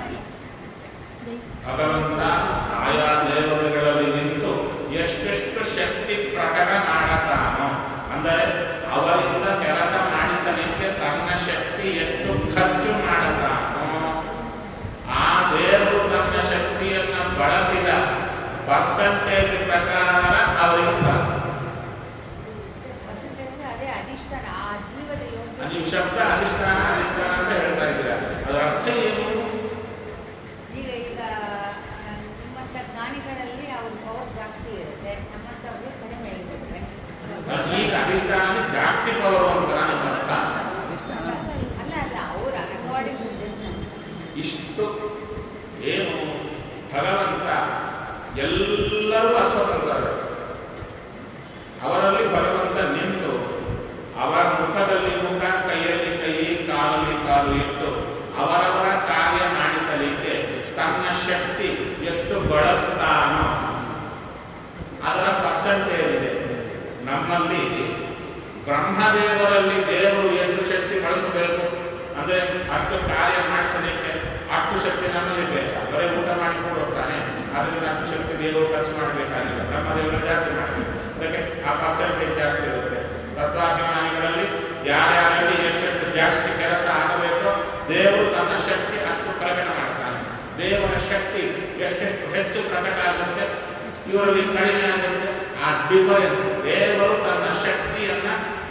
ಭಗವಂತ ಆಯಾ ದೇವತೆಗಳಲ್ಲಿ ನಿಂತು ಎಷ್ಟೆಷ್ಟು ಶಕ್ತಿ ಪ್ರಕಟ ಮಾಡತಾನೋ ಅಂದರೆ ಅವರಿಂದ ಕೆಲಸ ಮಾಡಿಸಲಿಕ್ಕೆ ತನ್ನ ಶಕ್ತಿ ಎಷ್ಟು ಖರ್ಚು ಮಾಡತಾನೋ ಆ ದೇವರು ತನ್ನ ಶಕ್ತಿಯನ್ನ ಬಳಸಿದ ಪರ್ಸಂಟೇಜ್ ಪ್ರಕಾರ ಅವರಿಗೆ ಫಲ. ವಸಂತ ಅಂದ್ರೆ ಅದೇ ಅಧಿಷ್ಠಾನ ಆ ಜೀವದ ಯೋಗ್ಯ ನೀವು ಶಬ್ದ ಅಧಿಷ್ಠಾನ ಅಧಿಷ್ಠಾನ ಅಂತ ಹೇಳ್ತಾ ಇದ್ದೀರಾ ಅದರ ಅರ್ಥ ಏನು ಈಗ ಈಗ ಆ, ನಿಮ್ಮಂಥ ಜ್ಞಾನಿಗಳಲ್ಲಿ ಅವ್ರ ಪವರ್ ಜಾಸ್ತಿ ಇರುತ್ತೆ ನಮ್ಮಂಥವ್ರಿಗೆ ಕಡಿಮೆ ಇರುತ್ತೆ ಈಗ ಅಧಿಷ್ಠಾನ ಜಾಸ್ತಿ ಪವರು ಅಂತ ನನ್ನ ಅರ್ಥ ಅಲ್ಲ ಅಲ್ಲ ಅವರ ಅಕಾರ್ಡಿಂಗ್ ಇಷ್ಟು ಏನು ಭಗವಂತ ಎಲ್ಲರೂ ಅಸ್ವತಂತ್ರರು ಅವರಲ್ಲಿ ಭಗವಂತ ನಿಂತು ಅವರ ಮುಖದಲ್ಲಿ ಮುಖ ಕೈಯಲ್ಲಿ ಕೈ ಕಾಲಲ್ಲಿ ಕಾಲು ಇಟ್ಟು ಅವರವರ ಕಾರ್ಯ ಮಾಡಿಸಲಿಕ್ಕೆ ತನ್ನ ಶಕ್ತಿ ಎಷ್ಟು ಬಳಸ್ತಾನೋ ಅದರ ಪರ್ಸೆಂಟೇಜ್ ಇದೆ ನಮ್ಮಲ್ಲಿ ಬ್ರಹ್ಮದೇವರಲ್ಲಿ ದೇವರು ಎಷ್ಟು ಶಕ್ತಿ ಬಳಸಬೇಕು ಅಂದ್ರೆ ಅಷ್ಟು ಕಾರ್ಯ ಮಾಡಿಸಲಿಕ್ಕೆ ಅಷ್ಟು ಶಕ್ತಿ ನಮ್ಮಲ್ಲಿ ಬೇಕು ಬರೀ ಊಟ ಮಾಡಿಕೊಂಡು ಹೋಗ್ತಾನೆ ಅದರಿಂದ ಅಷ್ಟು ಶಕ್ತಿ ದೇವರು ಖರ್ಚು ಮಾಡಬೇಕಾಗಿಲ್ಲ ಬ್ರಹ್ಮದೇವರು ಜಾಸ್ತಿ ಮಾಡಬೇಕು ಅದಕ್ಕೆ ಆ ಪರ್ಸೆಂಟೇಜ್ ಜಾಸ್ತಿ ಇರುತ್ತೆ ತತ್ವಾಭಿಮಾನಿಗಳಲ್ಲಿ ಯಾರ್ಯಾರಲ್ಲಿ ಎಷ್ಟೆಷ್ಟು ಜಾಸ್ತಿ ಕೆಲಸ ಆಗಬೇಕೋ ದೇವರು ತನ್ನ ಶಕ್ತಿ ಅಷ್ಟು ಪ್ರಕಟ ಮಾಡ್ತಾನೆ ದೇವರ ಶಕ್ತಿ ಎಷ್ಟೆಷ್ಟು ಹೆಚ್ಚು ಪ್ರಕಟ ಆಗುತ್ತೆ ಇವರಲ್ಲಿ ಕಡಿಮೆ ಆಗುತ್ತೆ ಆ ಡಿಫರೆನ್ಸ್ ದೇವರು ತನ್ನ ಶಕ್ತಿಯನ್ನ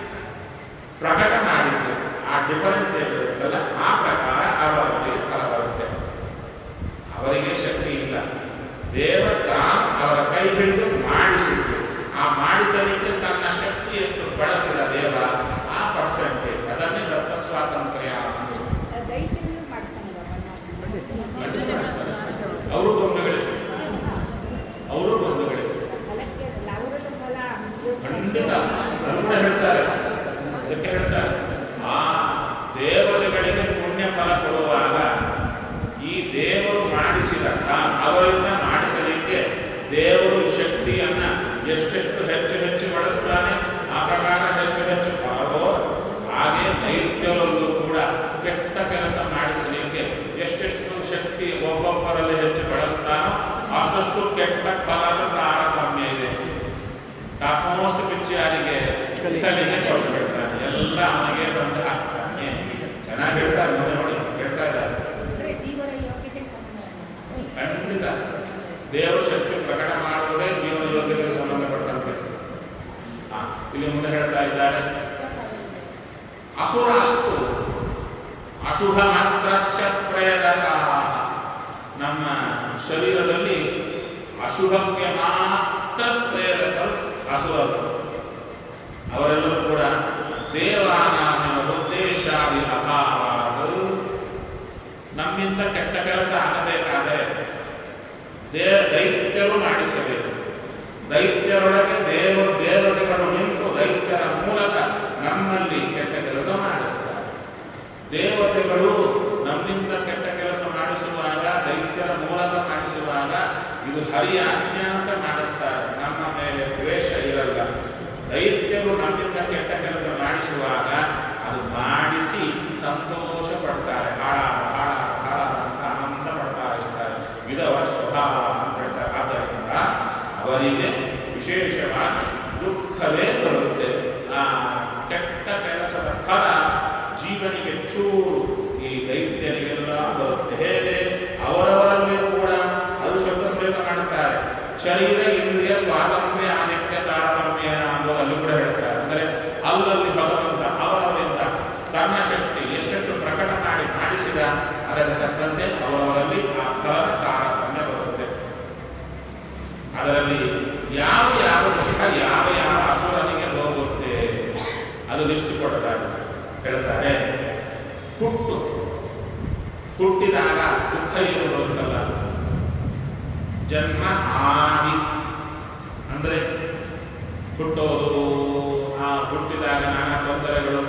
ಪ್ರಕಟ ಮಾಡಿದ್ದು ಆ ಡಿಫರೆನ್ಸ್ ಏನಿರುತ್ತಲ್ಲ ಆ ಪ್ರಕಾರ ಅವರಲ್ಲಿ ಫಲ ಬರುತ್ತೆ ಅವರಿಗೆ ಶಕ್ತಿ ಇಲ್ಲ ದೇವ ತಾನು ಅವರ ಕೈ ಹಿಡಿದು ಮಾಡಿಸಿದ್ದು ಆ ಮಾಡಿಸಲಿಕ್ಕೆ ತನ್ನ ಶಕ್ತಿ ಎಷ್ಟು ಬಳಸಿದ ದೇವ ಆ ಪರ್ಸೆಂಟೇಜ್ ಅದನ್ನೇ ದತ್ತ ಸ್ವಾತಂತ್ರ್ಯ ಅನ್ನೋದು. ದೈತ್ಯರು ಮಾಡಿಸ್ತಾನಲ್ಲ ಖಂಡಿತ ಮಾಡಿಸ್ತಾರೆ. ಅವರು ಗೊಂಬೆಗಳು ಅವರು ಗೊಂಬೆಗಳು ಫಲಕ್ಕೆ ಅವರದ ಫಲ ಖಂಡಿತ ಅದು ಕೂಡ ಹೇಳ್ತಾರೆ ಅದಕ್ಕೆ ಹೇಳ್ತಾರೆ ಆ ದೇವತೆಗಳಿಗೆ ಪುಣ್ಯ ಫಲ ಕೊಡುವಾಗ ಈ ದೇವರು ಮಾಡಿಸಿದ ತಾ- ಅವರಿಂದ ಮಾಡಿಸಲಿಕ್ಕೆ ದೇವರು ಶಕ್ತಿಯನ್ನ ಎಷ್ಟೆಷ್ಟು ಹೆಚ್ಚು ಹೆಚ್ಚು ಬಳಸ್ತಾನೆ ಆ ಪ್ರಕಾರ ಹೆಚ್ಚು ಹೆಚ್ಚು ಫಲವೋ ಹಾಗೆ ದೈತ್ಯರಲ್ಲೂ ಕೂಡ ಕೆಟ್ಟ ಕೆಲಸ ಮಾಡಿಸಲಿಕ್ಕೆ ಎಷ್ಟೆಷ್ಟು ಶಕ್ತಿ ಒಬ್ಬೊಬ್ಬರಲ್ಲಿ ಹೆಚ್ಚು ಬಳಸ್ತಾನೋ ಅಷ್ಟು ಕೆಟ್ಟ ಫಲದ ತಾರತಮ್ಯ ಇದೆ ಟಾಪ್ ಮೋಸ್ಟ್ ಪಿಚ್ ಯಾರಿಗೆ ಕಲಿಗೆ ಕೊಟ್ಟು ಬಿಡ್ತಾನೆ ಎಲ್ಲ ಅವನಿಗೆ ಬಂದು ಹಾಕ್ತಾನೆ ಚೆನ್ನಾಗಿ ಹೇಳ್ತಾರೆ ಮುಂದೆ ನೋಡಿ ಹೇಳ್ತಾ ಇದ್ದಾರೆ ಅಂದ್ರೆ ಜೀವನ ಯೋಗ್ಯತೆ ಸಂಬಂಧ ಖಂಡಿತ ದೇವರ ಶಕ್ತಿ ಪ್ರಕಟ ಮಾಡುವುದೇ ಜೀವನ ಯೋಗ್ಯತೆಗೆ ಸಂಬಂಧಪಟ್ಟಂತೆ ಆ, ಇಲ್ಲಿ ಮುಂದೆ ಹೇಳ್ತಾ ಇದ್ದಾರೆ ಅಸುರಾಸ್ತು ಅಶುಭ ಮಾತ್ರಸ್ಯ ಪ್ರೇರಕ ನಮ್ಮ ಶರೀರದಲ್ಲಿ ಅಶುಭಕ್ಕೆ ಮಾತ್ರ ಪ್ರೇರಕರು ಅಸುರರು ಅವರೆಲ್ಲರೂ ಕೂಡ ದೇವಾನಾಮಿನ ಉದ್ದೇಶಾದಿ ಅಭಾವಾದರು ನಮ್ಮಿಂದ ಕೆಟ್ಟ ಕೆಲಸ ಆಗಬೇಕಾದರೆ ದೇ ದೈತ್ಯರು ಮಾಡಿಸಬೇಕು ದೈತ್ಯರೊಳಗೆ ದೇವ ದೇವತೆಗಳು ನಿಂತು ದೈತ್ಯರ ಮೂಲಕ ನಮ್ಮಲ್ಲಿ ಕೆಟ್ಟ ಕೆಲಸ ಮಾಡಿಸ್ತಾರೆ ದೇವತೆಗಳು ನಮ್ಮಿಂದ ಕೆಟ್ಟ ಕೆಲಸ ಮಾಡಿಸುವಾಗ ದೈತ್ಯರ ಮೂಲಕ ಮಾಡಿಸುವಾಗ ಇದು ಹರಿಯ ಆಜ್ಞೆ ಅಂತ ಮಾಡಿಸ್ತಾರೆ ನಮ್ಮ ಮೇಲೆ ದ್ವೇಷ ಇರಲ್ಲ ದೈತ್ಯರು ನಮ್ಮಿಂದ ಕೆಟ್ಟ ಕೆಲಸ ಮಾಡಿಸುವಾಗ ಅದು ಮಾಡಿಸಿ ಸಂತೋಷ ಪಡ್ತಾರೆ ಹಾಳ ಹಾಳ ಹಾಳ ಅಂತ ಆನಂದ ಪಡ್ತಾ ಇರ್ತಾರೆ ಇದು ಅವರ ಸ್ವಭಾವ ಅಂತ ಹೇಳ್ತಾರೆ ಆದ್ದರಿಂದ ಅವರಿಗೆ ವಿಶೇಷವಾಗಿ ದುಃಖವೇ ಬರುತ್ತೆ ಆ ಕೆಟ್ಟ ಕೆಲಸದ ಫಲ ಜೀವನಿಗೆ ಚೂರು ಈ ದೈತ್ಯನಿಗೆಲ್ಲ ಬರುತ್ತೆ ಹೇಗೆ ಅವರವರಲ್ಲಿ ಕೂಡ ಅದು ಶಬ್ದ ಪ್ರಯೋಗ ಮಾಡುತ್ತಾರೆ ಶರೀರ ಇಂದ್ರಿಯ ಸ್ವಾತಂತ್ರ್ಯ ಆದಿತ್ಯ ತಾರತಮ್ಯ ಅನ್ನೋದಲ್ಲಿ ಕೂಡ ಹೇಳ್ತಾರೆ ಅಂದರೆ ಅಲ್ಲಲ್ಲಿ ಭಗವಂತ ಅವರವರಿಂದ ತನ್ನ ಶಕ್ತಿ ಎಷ್ಟೆಷ್ಟು ಪ್ರಕಟ ಮಾಡಿ ಮಾಡಿಸಿದ ಅದಕ್ಕೆ ತಕ್ಕಂತೆ ಅವರವರಲ್ಲಿ ಆ ಫಲದ ತಾರತಮ್ಯ ಬರುತ್ತೆ ಅದರಲ್ಲಿ ಯಾವ ಯಾವ ದುಃಖ ಯಾವ ಯಾವ ಅಸುರನಿಗೆ ಹೋಗುತ್ತೆ ಅದು ಲಿಸ್ಟ್ ಕೊಡ್ತಾರೆ ಹೇಳ್ತಾರೆ ಹುಟ್ಟು ಹುಟ್ಟಿದಾಗ ದುಃಖ ಏನು ಬರುತ್ತಲ್ಲ ಜನ್ಮ ಆದಿ ಅಂದ್ರೆ ಹುಟ್ಟೋದು ಆ ಹುಟ್ಟಿದ ಬಂದಾಗ ನಾನಾ ತೊಂದರೆಗಳು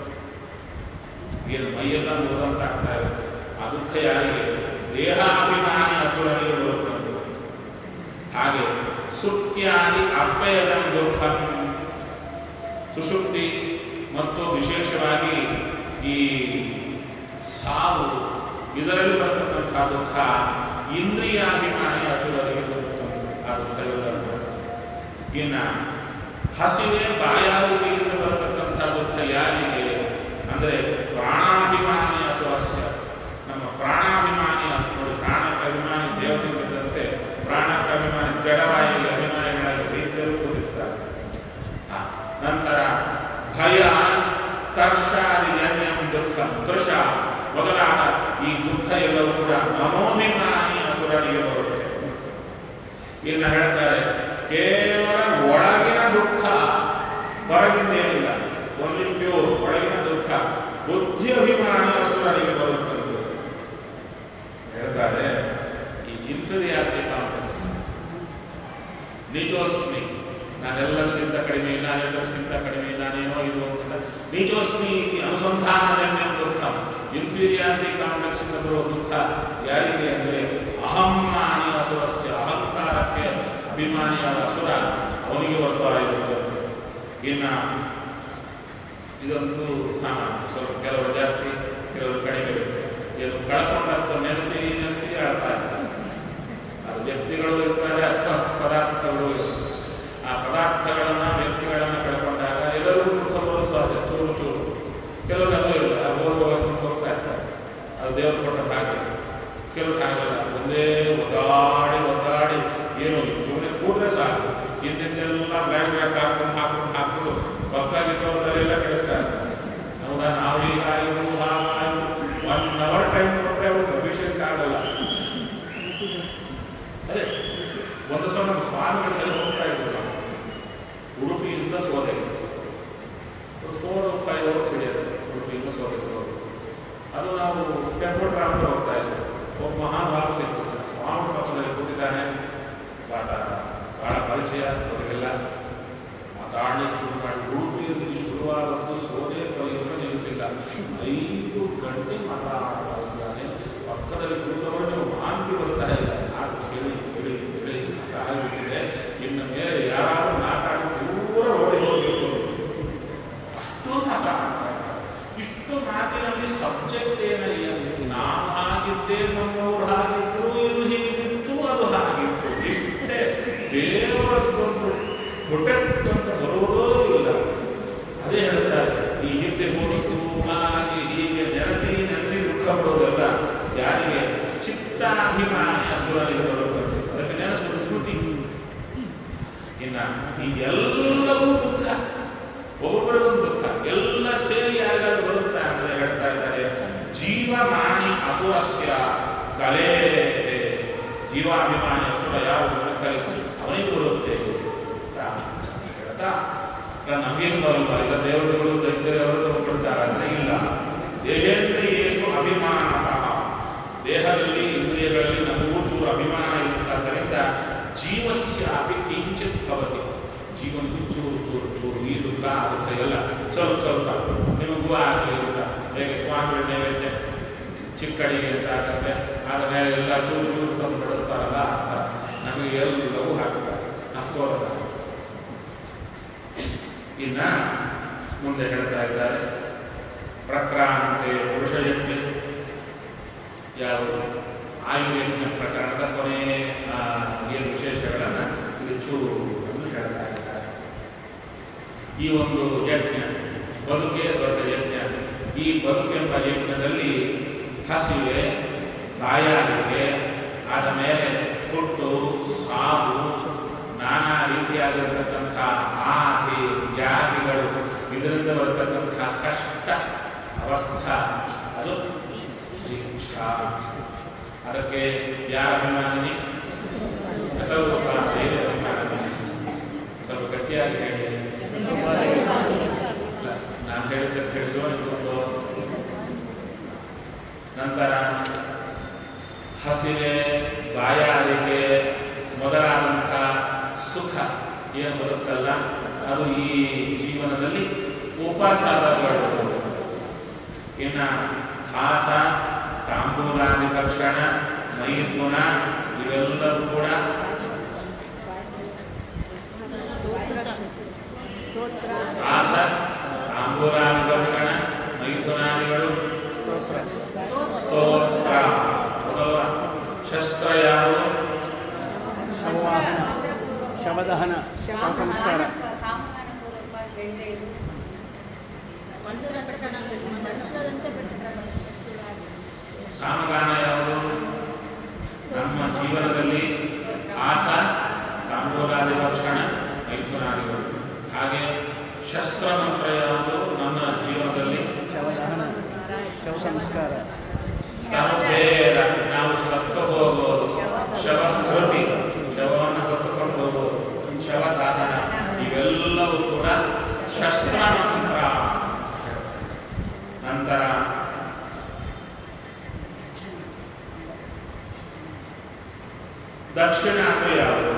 ಏನು ಮೈಯೆಲ್ಲ ಮುರಿದಂತ ಆಗ್ತಾ ಇರುತ್ತೆ ಆ ದುಃಖ ಯಾರಿಗೆ ದೇಹಾಭಿಮಾನಿ ಅಸುರರಿಗೆ ಬರುತ್ತದೆ ಹಾಗೆ ಸುಖ್ಯಾದಿ ಅಪ್ಪಯದ ದುಃಖ ಸುಷುಪ್ತಿ ಮತ್ತು ವಿಶೇಷವಾಗಿ ಈ ಸಾವು ಇದರಲ್ಲಿ ಬರತಕ್ಕಂತಹ ದುಃಖ ಇಂದ್ರಿಯಾಭಿಮಾನಿ ಅಸುರರಿಗೆ ಬರುತ್ತದೆ ಆ ದುಃಖವೆಲ್ಲರೂ ಇನ್ನ ಹಸಿವೆ ಬಾಯಾರುವಿಯಿಂದ ಬರತಕ್ಕಂಥ ದುಃಖ ಯಾರಿಗೆ ಅಂದರೆ ಪ್ರಾಣಾಭಿಮಾನಿ ಅಸುರಸ್ಯ ನಮ್ಮ ಪ್ರಾಣಾಭಿಮಾನಿ ನೋಡಿ ಪ್ರಾಣಕ್ಕೆ ಅಭಿಮಾನಿ ದೇವತೆ ಸಿದ್ದಂತೆ ಪ್ರಾಣಕ್ಕೆ ಅಭಿಮಾನಿ ಜಡವಾಯಿಗೆ ಅಭಿಮಾನಿಗಳಾಗಿ ವೈದ್ಯರು ಕೂತಿರ್ತಾರೆ ಆ, ನಂತರ ಭಯ ತರ್ಷಾದಿಜನ್ಯಂ ದುಃಖ ತೃಷ ಮೊದಲಾದ ಈ ದುಃಖ ಎಲ್ಲವೂ ಕೂಡ ಮನೋಭಿಮಾನಿ ಅಸುರರಿಗೆ ಬರುತ್ತೆ ಇನ್ನು ಹೇಳ್ತಾರೆ ಕೇವಲ ಒಳಗಿನ ದುಃಖ ಹೊರಗಿಂದೇನಿಲ್ಲ ಓನ್ಲಿ ಪ್ಯೂರ್ ಒಳಗಿನ ದುಃಖ ಬುದ್ಧಿ ಅಭಿಮಾನಿ ಅಸುರರಿಗೆ ಬರುತ್ತದೆ ಹೇಳ್ತಾರೆ ಈ ಇನ್ಫೀರಿಯಾರಿಟಿ ಕಾಂಪ್ಲೆಕ್ಸ್ ನಿಜೋಸ್ಮಿ ನಾನೆಲ್ಲರಿಗಿಂತ ಕಡಿಮೆ ನಾನೆಲ್ಲರಿಗಿಂತ ಕಡಿಮೆ ನಾನೇನೋ ಇದು ಅಂತಿಲ್ಲ ನಿಜೋಸ್ಮಿ ಈ ಅನುಸಂಧಾನದಲ್ಲಿ ದುಃಖ ಇನ್ಫೀರಿಯಾರಿಟಿ ಕಾಂಪ್ಲೆಕ್ಸ್ ಇಂದ ಬರುವ ದುಃಖ ಯಾರಿಗೆ ಅಂದರೆ ಅಹಮ್ಮಾನಿ ಅಸುರಸ್ಯ ಅಹಂಕಾರಕ್ಕೆ ಅಭಿಮಾನಿಯಾದ ಅಸುರ ಅವನಿಗೆ ಬರ್ತಾ ಇರುತ್ತೆ ಇನ್ನ ಇದಂತೂ ಸಾಮಾನ್ಯ ಸ್ವಲ್ಪ ಕೆಲವರು ಜಾಸ್ತಿ ಕೆಲವರು ಕಡಿಮೆ ಇರುತ್ತೆ ಇದು ಕಳ್ಕೊಂಡದ್ದು ನೆನೆಸಿ ನೆನೆಸಿ ಆಳ್ತಾ ಇರ್ತಾರೆ ಅದು ವ್ಯಕ್ತಿಗಳು ಇರ್ತಾರೆ ಅಥವಾ ಪದಾರ್ಥಗಳು ಇರುತ್ತೆ ಆ ಪದಾರ್ಥಗಳನ್ನ ವ್ಯಕ್ತಿಗಳನ್ನ ಕಳ್ಕೊಂಡಾಗ ಎಲ್ಲರಿಗೂ ದುಃಖಗಳು ಸಹಜ ಚೂರು ಚೂರು ಕೆಲವರು ಅದು ಇಲ್ಲ ಹೋಗುವ ಹೋಗ್ತಾ ಇರ್ತಾರೆ ಅದು ದೇವರು ಕೊಟ್ಟ ಭಾಗ್ಯ ಕೆಲವ್ರು ಹಾಗಲ್ಲ ಒಂದೇ ಒದ್ದಾಡಿ ಒದ್ದಾಡಿ ಏನು ಸುಮ್ಮನೆ ಕೂಡಲೇ ಸಾಕು ಹಿಂದಿಂದೆಲ್ಲ ಫ್ಲಾಶ್ ಬ್ಯಾಕ್ ಹಾಕೊಂಡು ಹಾಕೊಂಡು ಹಾಕೊಂಡು ಪಕ್ಕಾಗಿದ್ದವ್ರ ತಲೆಯೆಲ್ಲ ಕೆಡಿಸ್ತಾ ಇರ್ತಾರೆ ಹೌದಾ ನಾವು ಈಗ ಇವು ಹಾಗಾಯ್ತು ಒನ್ ಅವರ್ ಟೈಮ್ ಕೊಟ್ಟರೆ ಅವರು ಸಫಿಷಿಯಂಟ್ ಆಗಲ್ಲ ಅದೇ ಒಂದು ಸಲ ನಮ್ಮ ಸ್ವಾಮಿಗಳ ಸರಿ ಹೋಗ್ತಾ ಇದ್ರು ನಾವು ಉಡುಪಿಯಿಂದ ಸೋದೆ ಫೋರ್ ಫೈವ್ ಅವರ್ಸ್ ಹಿಡಿಯುತ್ತೆ ಉಡುಪಿಯಿಂದ ಸೋದೆ ಹೋಗೋದು ಅದು ನಾವು ಟೆಂಪೋ ಟ್ರಾವೆಲ್ ಹೋಗ್ತಾ ಇದ್ವಿ ಒಬ್ಬ ಮಹಾಭಾವ ಸಿಕ್ಕಿದ ಸ್ವಾಮಿ ಪಕ್ಷದಲ್ಲಿ ಕೂತಿದ್ದಾನೆ ಬಾಟ ಭಾಳ ಪರಿಚಯ ಅವರಿಗೆಲ್ಲ ಮಾತಾಡಲಿಕ್ಕೆ ಶುರು ಮಾಡಿ ಉಡುಪಿಯಲ್ಲಿ ಶುರುವಾದದ್ದು ಸೋದೆ ಪರ್ಯಂತ ನಿಲ್ಲಿಸಿಲ್ಲ ಐದು ಗಂಟೆ ಮಾತಾಡ್ತಾ ಇದ್ದಾನೆ ಪಕ್ಕದಲ್ಲಿ ಕೂತವರು ನೀವು ವಾಂತಿ ಬರ್ತಾ ಇಲ್ಲ ಆದ್ರೆ ಹೇಳಿ ಹೇಳಿ ಹೇಳಿ ಸಾಕಾಗಿಬಿಟ್ಟಿದೆ ಇನ್ನು ಮೇಲೆ ಯಾರಾದ್ರೂ ಮಾತಾಡಿ ದೂರ ಓಡಿ ಹೋಗಬೇಕು ಅಷ್ಟು ಮಾತಾಡ್ತಾ ಇದ್ದಾರೆ ಇಷ್ಟು ಮಾತಿನಲ್ಲಿ ಸಬ್ಜೆಕ್ಟ್ ಏನಯ್ಯ ನಾನು ಹಾಗಿದ್ದೆ ನಮ್ಮವ್ರು ಹಾಗಿದ್ರು ಇದು ಹೀಗಿತ್ತು ಅದು ಹಾಗಿತ್ತು ಇಷ್ಟೇ ದೇವರದ್ದೊಂದು ಪ್ರೊಟೆಕ್ಟ್ ಅಂತ ಬರುವುದೋ ಇಲ್ಲ ಅದೇ ಹೇಳ್ತಾರೆ ಈ ಹಿಂದೆ ಹೋಗಿತ್ತು ಹಾಗೆ ಹೀಗೆ ನೆನೆಸಿ ನೆನೆಸಿ ದುಃಖ ಪಡೋದಲ್ಲ ಯಾರಿಗೆ ಚಿತ್ತಾಭಿಮಾನಿ ಅಸುರನಿಗೆ ಬರುತ್ತದೆ ಅದಕ್ಕೆ ನೆನೆಸುವುದು ಸ್ಮೃತಿ ಇನ್ನ ಈ ಎಲ್ಲವೂ ದುಃಖ ಒಬ್ಬೊಬ್ಬರಿಗೊಂದು ದುಃಖ ಎಲ್ಲ ಸೇರಿ ಯಾರಿಗಾದ್ರೂ ಬರುತ್ತಾ ಅಂದ್ರೆ ಹೇಳ್ತಾ ಇದ್ದಾರೆ ಜೀವಮಾನಿ ಅಸುರಸ್ಯ ಕಲೆ ಜೀವಾಭಿಮಾನಿ ಅಸುರ ಯಾರು ಅಂದ್ರೆ ಕಲೆ ಅವನಿಗೆ ಬರುತ್ತೆ ಅಂತ ಹೇಳ್ತಾ ನಮಗೇನು ಬರಲ್ವಾ ಇಲ್ಲ ದೇವತೆಗಳು ದೈತ್ಯರು ಅವರು ತಗೊಂಡ್ಬಿಡ್ತಾರೆ ಅಂದ್ರೆ ಇಲ್ಲ ದೇಹೇಂದ್ರಿಯೇಶು ಅಭಿಮಾನತಃ ದೇಹದಲ್ಲಿ ಇಂದ್ರಿಯಗಳಲ್ಲಿ ನಮಗೂ ಚೂರು ಅಭಿಮಾನ ಇರುತ್ತಾದ್ದರಿಂದ ಜೀವಸ್ಯಾಪಿ ಕಿಂಚಿತ್ ಭವತಿ ಜೀವನಿಗೆ ಚೂರು ಚೂರು ಚೂರು ಈ ದುಃಖ ಆ ದುಃಖ ಎಲ್ಲ ಸ್ವಲ್ಪ ಸ್ವಲ್ಪ ನಿಮಗೂ ಆಗಲಿ ಅಂತ ಹೇಗೆ ಸ್ವಾಮಿ ನೈವೇದ್ಯ ಚಿಕ್ಕಡಿಗೆ ಅಂತ ಆಗತ್ತೆ ಆದ ಮೇಲೆ ಎಲ್ಲ ಚೂರು ಚೂರು ತಂದು ಬಡಿಸ್ತಾರಲ್ಲ ಆ ಥರ ನಮಗೆ ಎಲ್ಲವೂ ಹಾಕ್ತಾರೆ ಅಸ್ತೋರದ ಇನ್ನ ಮುಂದೆ ಹೇಳ್ತಾ ಇದ್ದಾರೆ ಪ್ರಕ್ರಾಂತೆ ಪುರುಷಯಜ್ಞ ಯಾವುದು ಆಯುರ್ಯಜ್ಞ ಪ್ರಕರಣದ ಕೊನೆ ಆ, ಏನು ವಿಶೇಷಗಳನ್ನು ಇಲ್ಲಿ ಚೂರು ಎಂದು ಹೇಳ್ತಾ ಇದ್ದಾರೆ ಈ ಒಂದು ಯಜ್ಞ ಬದುಕೆ ದೊಡ್ಡ ಯಜ್ಞ ಈ ಬದುಕೆಂಬ ಯಜ್ಞದಲ್ಲಿ ಹಸಿವೆ ಬಾಯಾರಿಕೆ ಆದ ಮೇಲೆ ಹುಟ್ಟು ಸಾವು ನಾನಾ ರೀತಿಯಾಗಿರತಕ್ಕಂಥ ಆದಿ ವ್ಯಾಧಿಗಳು ಇದರಿಂದ ಬರತಕ್ಕಂಥ ಕಷ್ಟ ಅವಸ್ಥಾ ಅದು ದೀಕ್ಷಾ ಅದಕ್ಕೆ ಯಾರ ಅಭಿಮಾನಿನಿ ಅಥವಾ ದೇವಿ ಅಭಿಮಾನಿ ಸ್ವಲ್ಪ ಗಟ್ಟಿಯಾಗಿ ಹೇಳಿ ಇಲ್ಲ, ನಾನು ಹೇಳಿದ್ದಕ್ಕೆ ಹೇಳಿದ್ರು ನಿಮ್ಗೊಂದು ನಂತರ ಹಸಿವೆ ಬಾಯಾರಿಕೆ ಮೊದಲಾದಂಥ ಸುಖ ಏನು ಬರುತ್ತಲ್ಲ ಅದು ಈ ಜೀವನದಲ್ಲಿ ಉಪಸರ್ಗಗಳು ಇನ್ನು ಹಾಸ ತಾಂಬೂಲಾದಿ ಭಕ್ಷಣ ಮೈಥುನ ಇವೆಲ್ಲವೂ ಕೂಡ ಸ್ತೋತ್ರ ಹಾಸ ತಾಂಬೂಲಾದಿ ಭಕ್ಷಣ ಮೈಥುನಾದಿಗಳು ಸ್ತೋತ್ರ ಸ್ತೋತ್ರ ಹೌದಲ್ವಾ? ಶಸ್ತ್ರ ಯಾವುದು ಶವವಾಹನ ಶವದಹನ ಶವ ಸಂಸ್ಕಾರ ಸಾಮಾನ್ಯ ಪೂರ್ವಕ ಹೇಳ್ತಾ ಇದ್ರು ಮಂತ್ರ ಪ್ರಕರಣ ಮಂತ್ರದಂತೆ ಬಿಡಿಸ್ತಾರೆ ಸಾಮಗಾನ ಯಾವುದು ನಮ್ಮ ಜೀವನದಲ್ಲಿ ಆಸ ತಾಂಬೂಲಾದಿ ಭಕ್ಷಣ ಮೈಥುನಾದಿಗಳು ಹಾಗೆ ಶಸ್ತ್ರ ಮಂತ್ರ ಯಾವುದು ನಮ್ಮ ಜೀವನದಲ್ಲಿ ಶವದಹನ ಶವ ಸಂಸ್ಕಾರ ಸ್ತನಭೇದ ನಾವು ಸತ್ತು ಹೋಗೋದು ಶವ ಕೃತಿ ಶವವನ್ನು ಹೊತ್ತುಕೊಂಡು ಹೋಗೋದು ಶವದಾಹನ ಇವೆಲ್ಲವೂ ಕೂಡ ಶಸ್ತ್ರ ಮಂತ್ರ ನಂತರ ದಕ್ಷಿಣ ಅಂದ್ರೆ ಯಾವುದು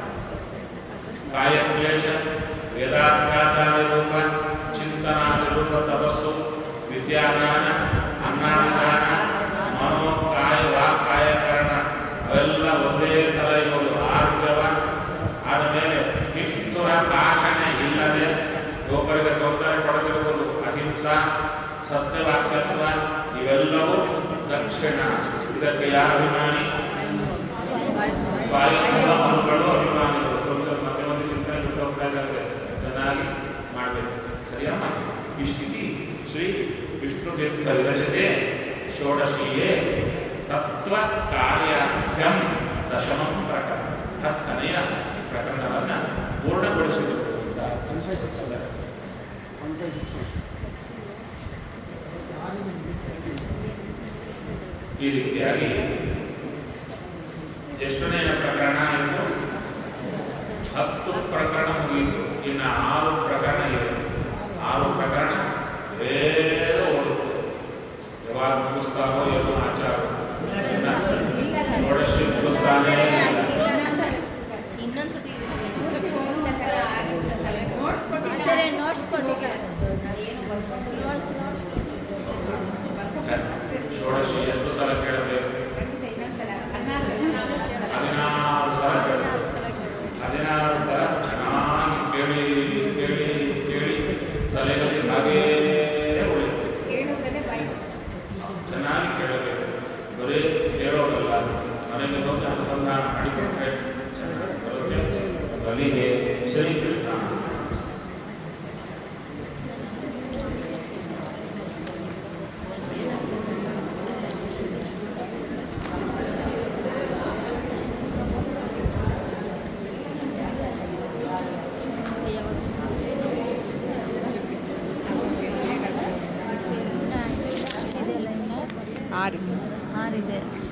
ಕಾಯಕ್ಲೇಶ ವೇದಾಭ್ಯಾಸಾದಿ ರೂಪ ಚಿಂತನಾದಿ ರೂಪ ತಪಸ್ಸು ವಿದ್ಯಾದಾನ ಅನ್ನದಾನ ಮನೋ ಕಾಯ ವಾಕ್ಕಾಯಕರಣ ಅವೆಲ್ಲ ಒಂದೇ ಥರ ಇರೋದು ಆರ್ಜವ ಆದ ಮೇಲೆ ನಿಷ್ಠುರ ಭಾಷಣ ಇಲ್ಲದೆ ಒಬ್ಬರಿಗೆ ತೊಂದರೆ ಕೊಡದಿರುವುದು ಅಹಿಂಸಾ ಸತ್ಯವಾಕ್ಯತ್ವ ಇವೆಲ್ಲವೂ ದಕ್ಷಿಣ ಇದಕ್ಕೆ ಯಾರ ಅಭಿಮಾನಿ ಸ್ವಾಯಂಭವಗಳು ಅಭಿಮಾನಿಗಳು ಸ್ವಲ್ಪ ಸ್ವಲ್ಪ ಮಧ್ಯೆ ಮಧ್ಯೆ ಚಿಂತನೆ ಬಿಟ್ಟು ಹೋಗ್ತಾ ಇದ್ದಾರೆ ಚೆನ್ನಾಗಿ ಮಾಡಬೇಕು ಸರಿಯಮ್ಮ ಈ ಸ್ಥಿತಿ ಶ್ರೀ ವಿಷ್ಣು ತೀರ್ಥ ವಿರಚತೆ ಷೋಡಶಿಯೇ ತತ್ವ ಕಾರ್ಯಾಭ್ಯಂ ದಶಮಂ ಪ್ರಕರಣ ಹತ್ತನೆಯ ಪ್ರಕರಣವನ್ನು ಪೂರ್ಣಗೊಳಿಸಿದರು ಅಂತ ಅನಿಸಿಸುತ್ತದೆ ಪಂಚಶಿಕ್ಷಣ ಈ ರೀತಿಯಾಗಿ ಎಷ್ಟನೆಯ ಪ್ರಕರಣ ಎಂದು ಹತ್ತು ಪ್ರಕರಣ ಮುಗಿಯಿತು ಇನ್ನು ಆರು ಪ್ರಕರಣ ಇವೆ ಆರು ಪ್ರಕರಣ ಬೇಗ ಓಡುತ್ತೆ ಯಾವಾಗ ಮುಗಿಸ್ತಾರೋ ಏನೋ ಆಚಾರ ಷೋಡಶಿ ಮುಗಿಸ್ತಾನೆ ಇಲ್ಲ. ಇನ್ನೊಂದ್ಸತಿ ನೋಟ್ಸ್ ಕೊಟ್ಟಿದ್ದಾರೆ ನೋಟ್ಸ್ ಕೊಟ್ಟಿದ್ದಾರೆ ಏನು ಬರ್ಕೊಂಡು ನೋಟ್ಸ್ ಸರಿ. ಷೋಡಶಿ ಎಷ್ಟು ಸಲ ಕೇಳಬೇಕು ಖಂಡಿತ ಇನ್ನೊಂದ್ಸಲ ಹದಿನಾರು ಹದಿನಾರು ಸಲ ಕೇಳಬೇಕು ಹದಿನಾರು ಸಲ ಚೆನ್ನಾಗಿ ಕೇಳಿ ಕೇಳಿ ಕೇಳಿ ತಲೆಯಲ್ಲಿ ಹಾಗೇ ಉಳಿತು ಕೇಳುವುದನ್ನೇ ಬಾಯಿ ಚೆನ್ನಾಗಿ ಕೇಳಬೇಕು ಬರೀ ಕೇಳೋದಲ್ಲ ಮನೆಗೆ ಹೋಗಿ ಅನುಸಂಧಾನ ಮಾಡಿಕೊಂಡ್ರೆ ಚೆನ್ನಾಗಿ ಬರುತ್ತೆ ಬಲಿಗೆ ಶ್ರೀಕೃಷ್ಣ ಆರಿದೆ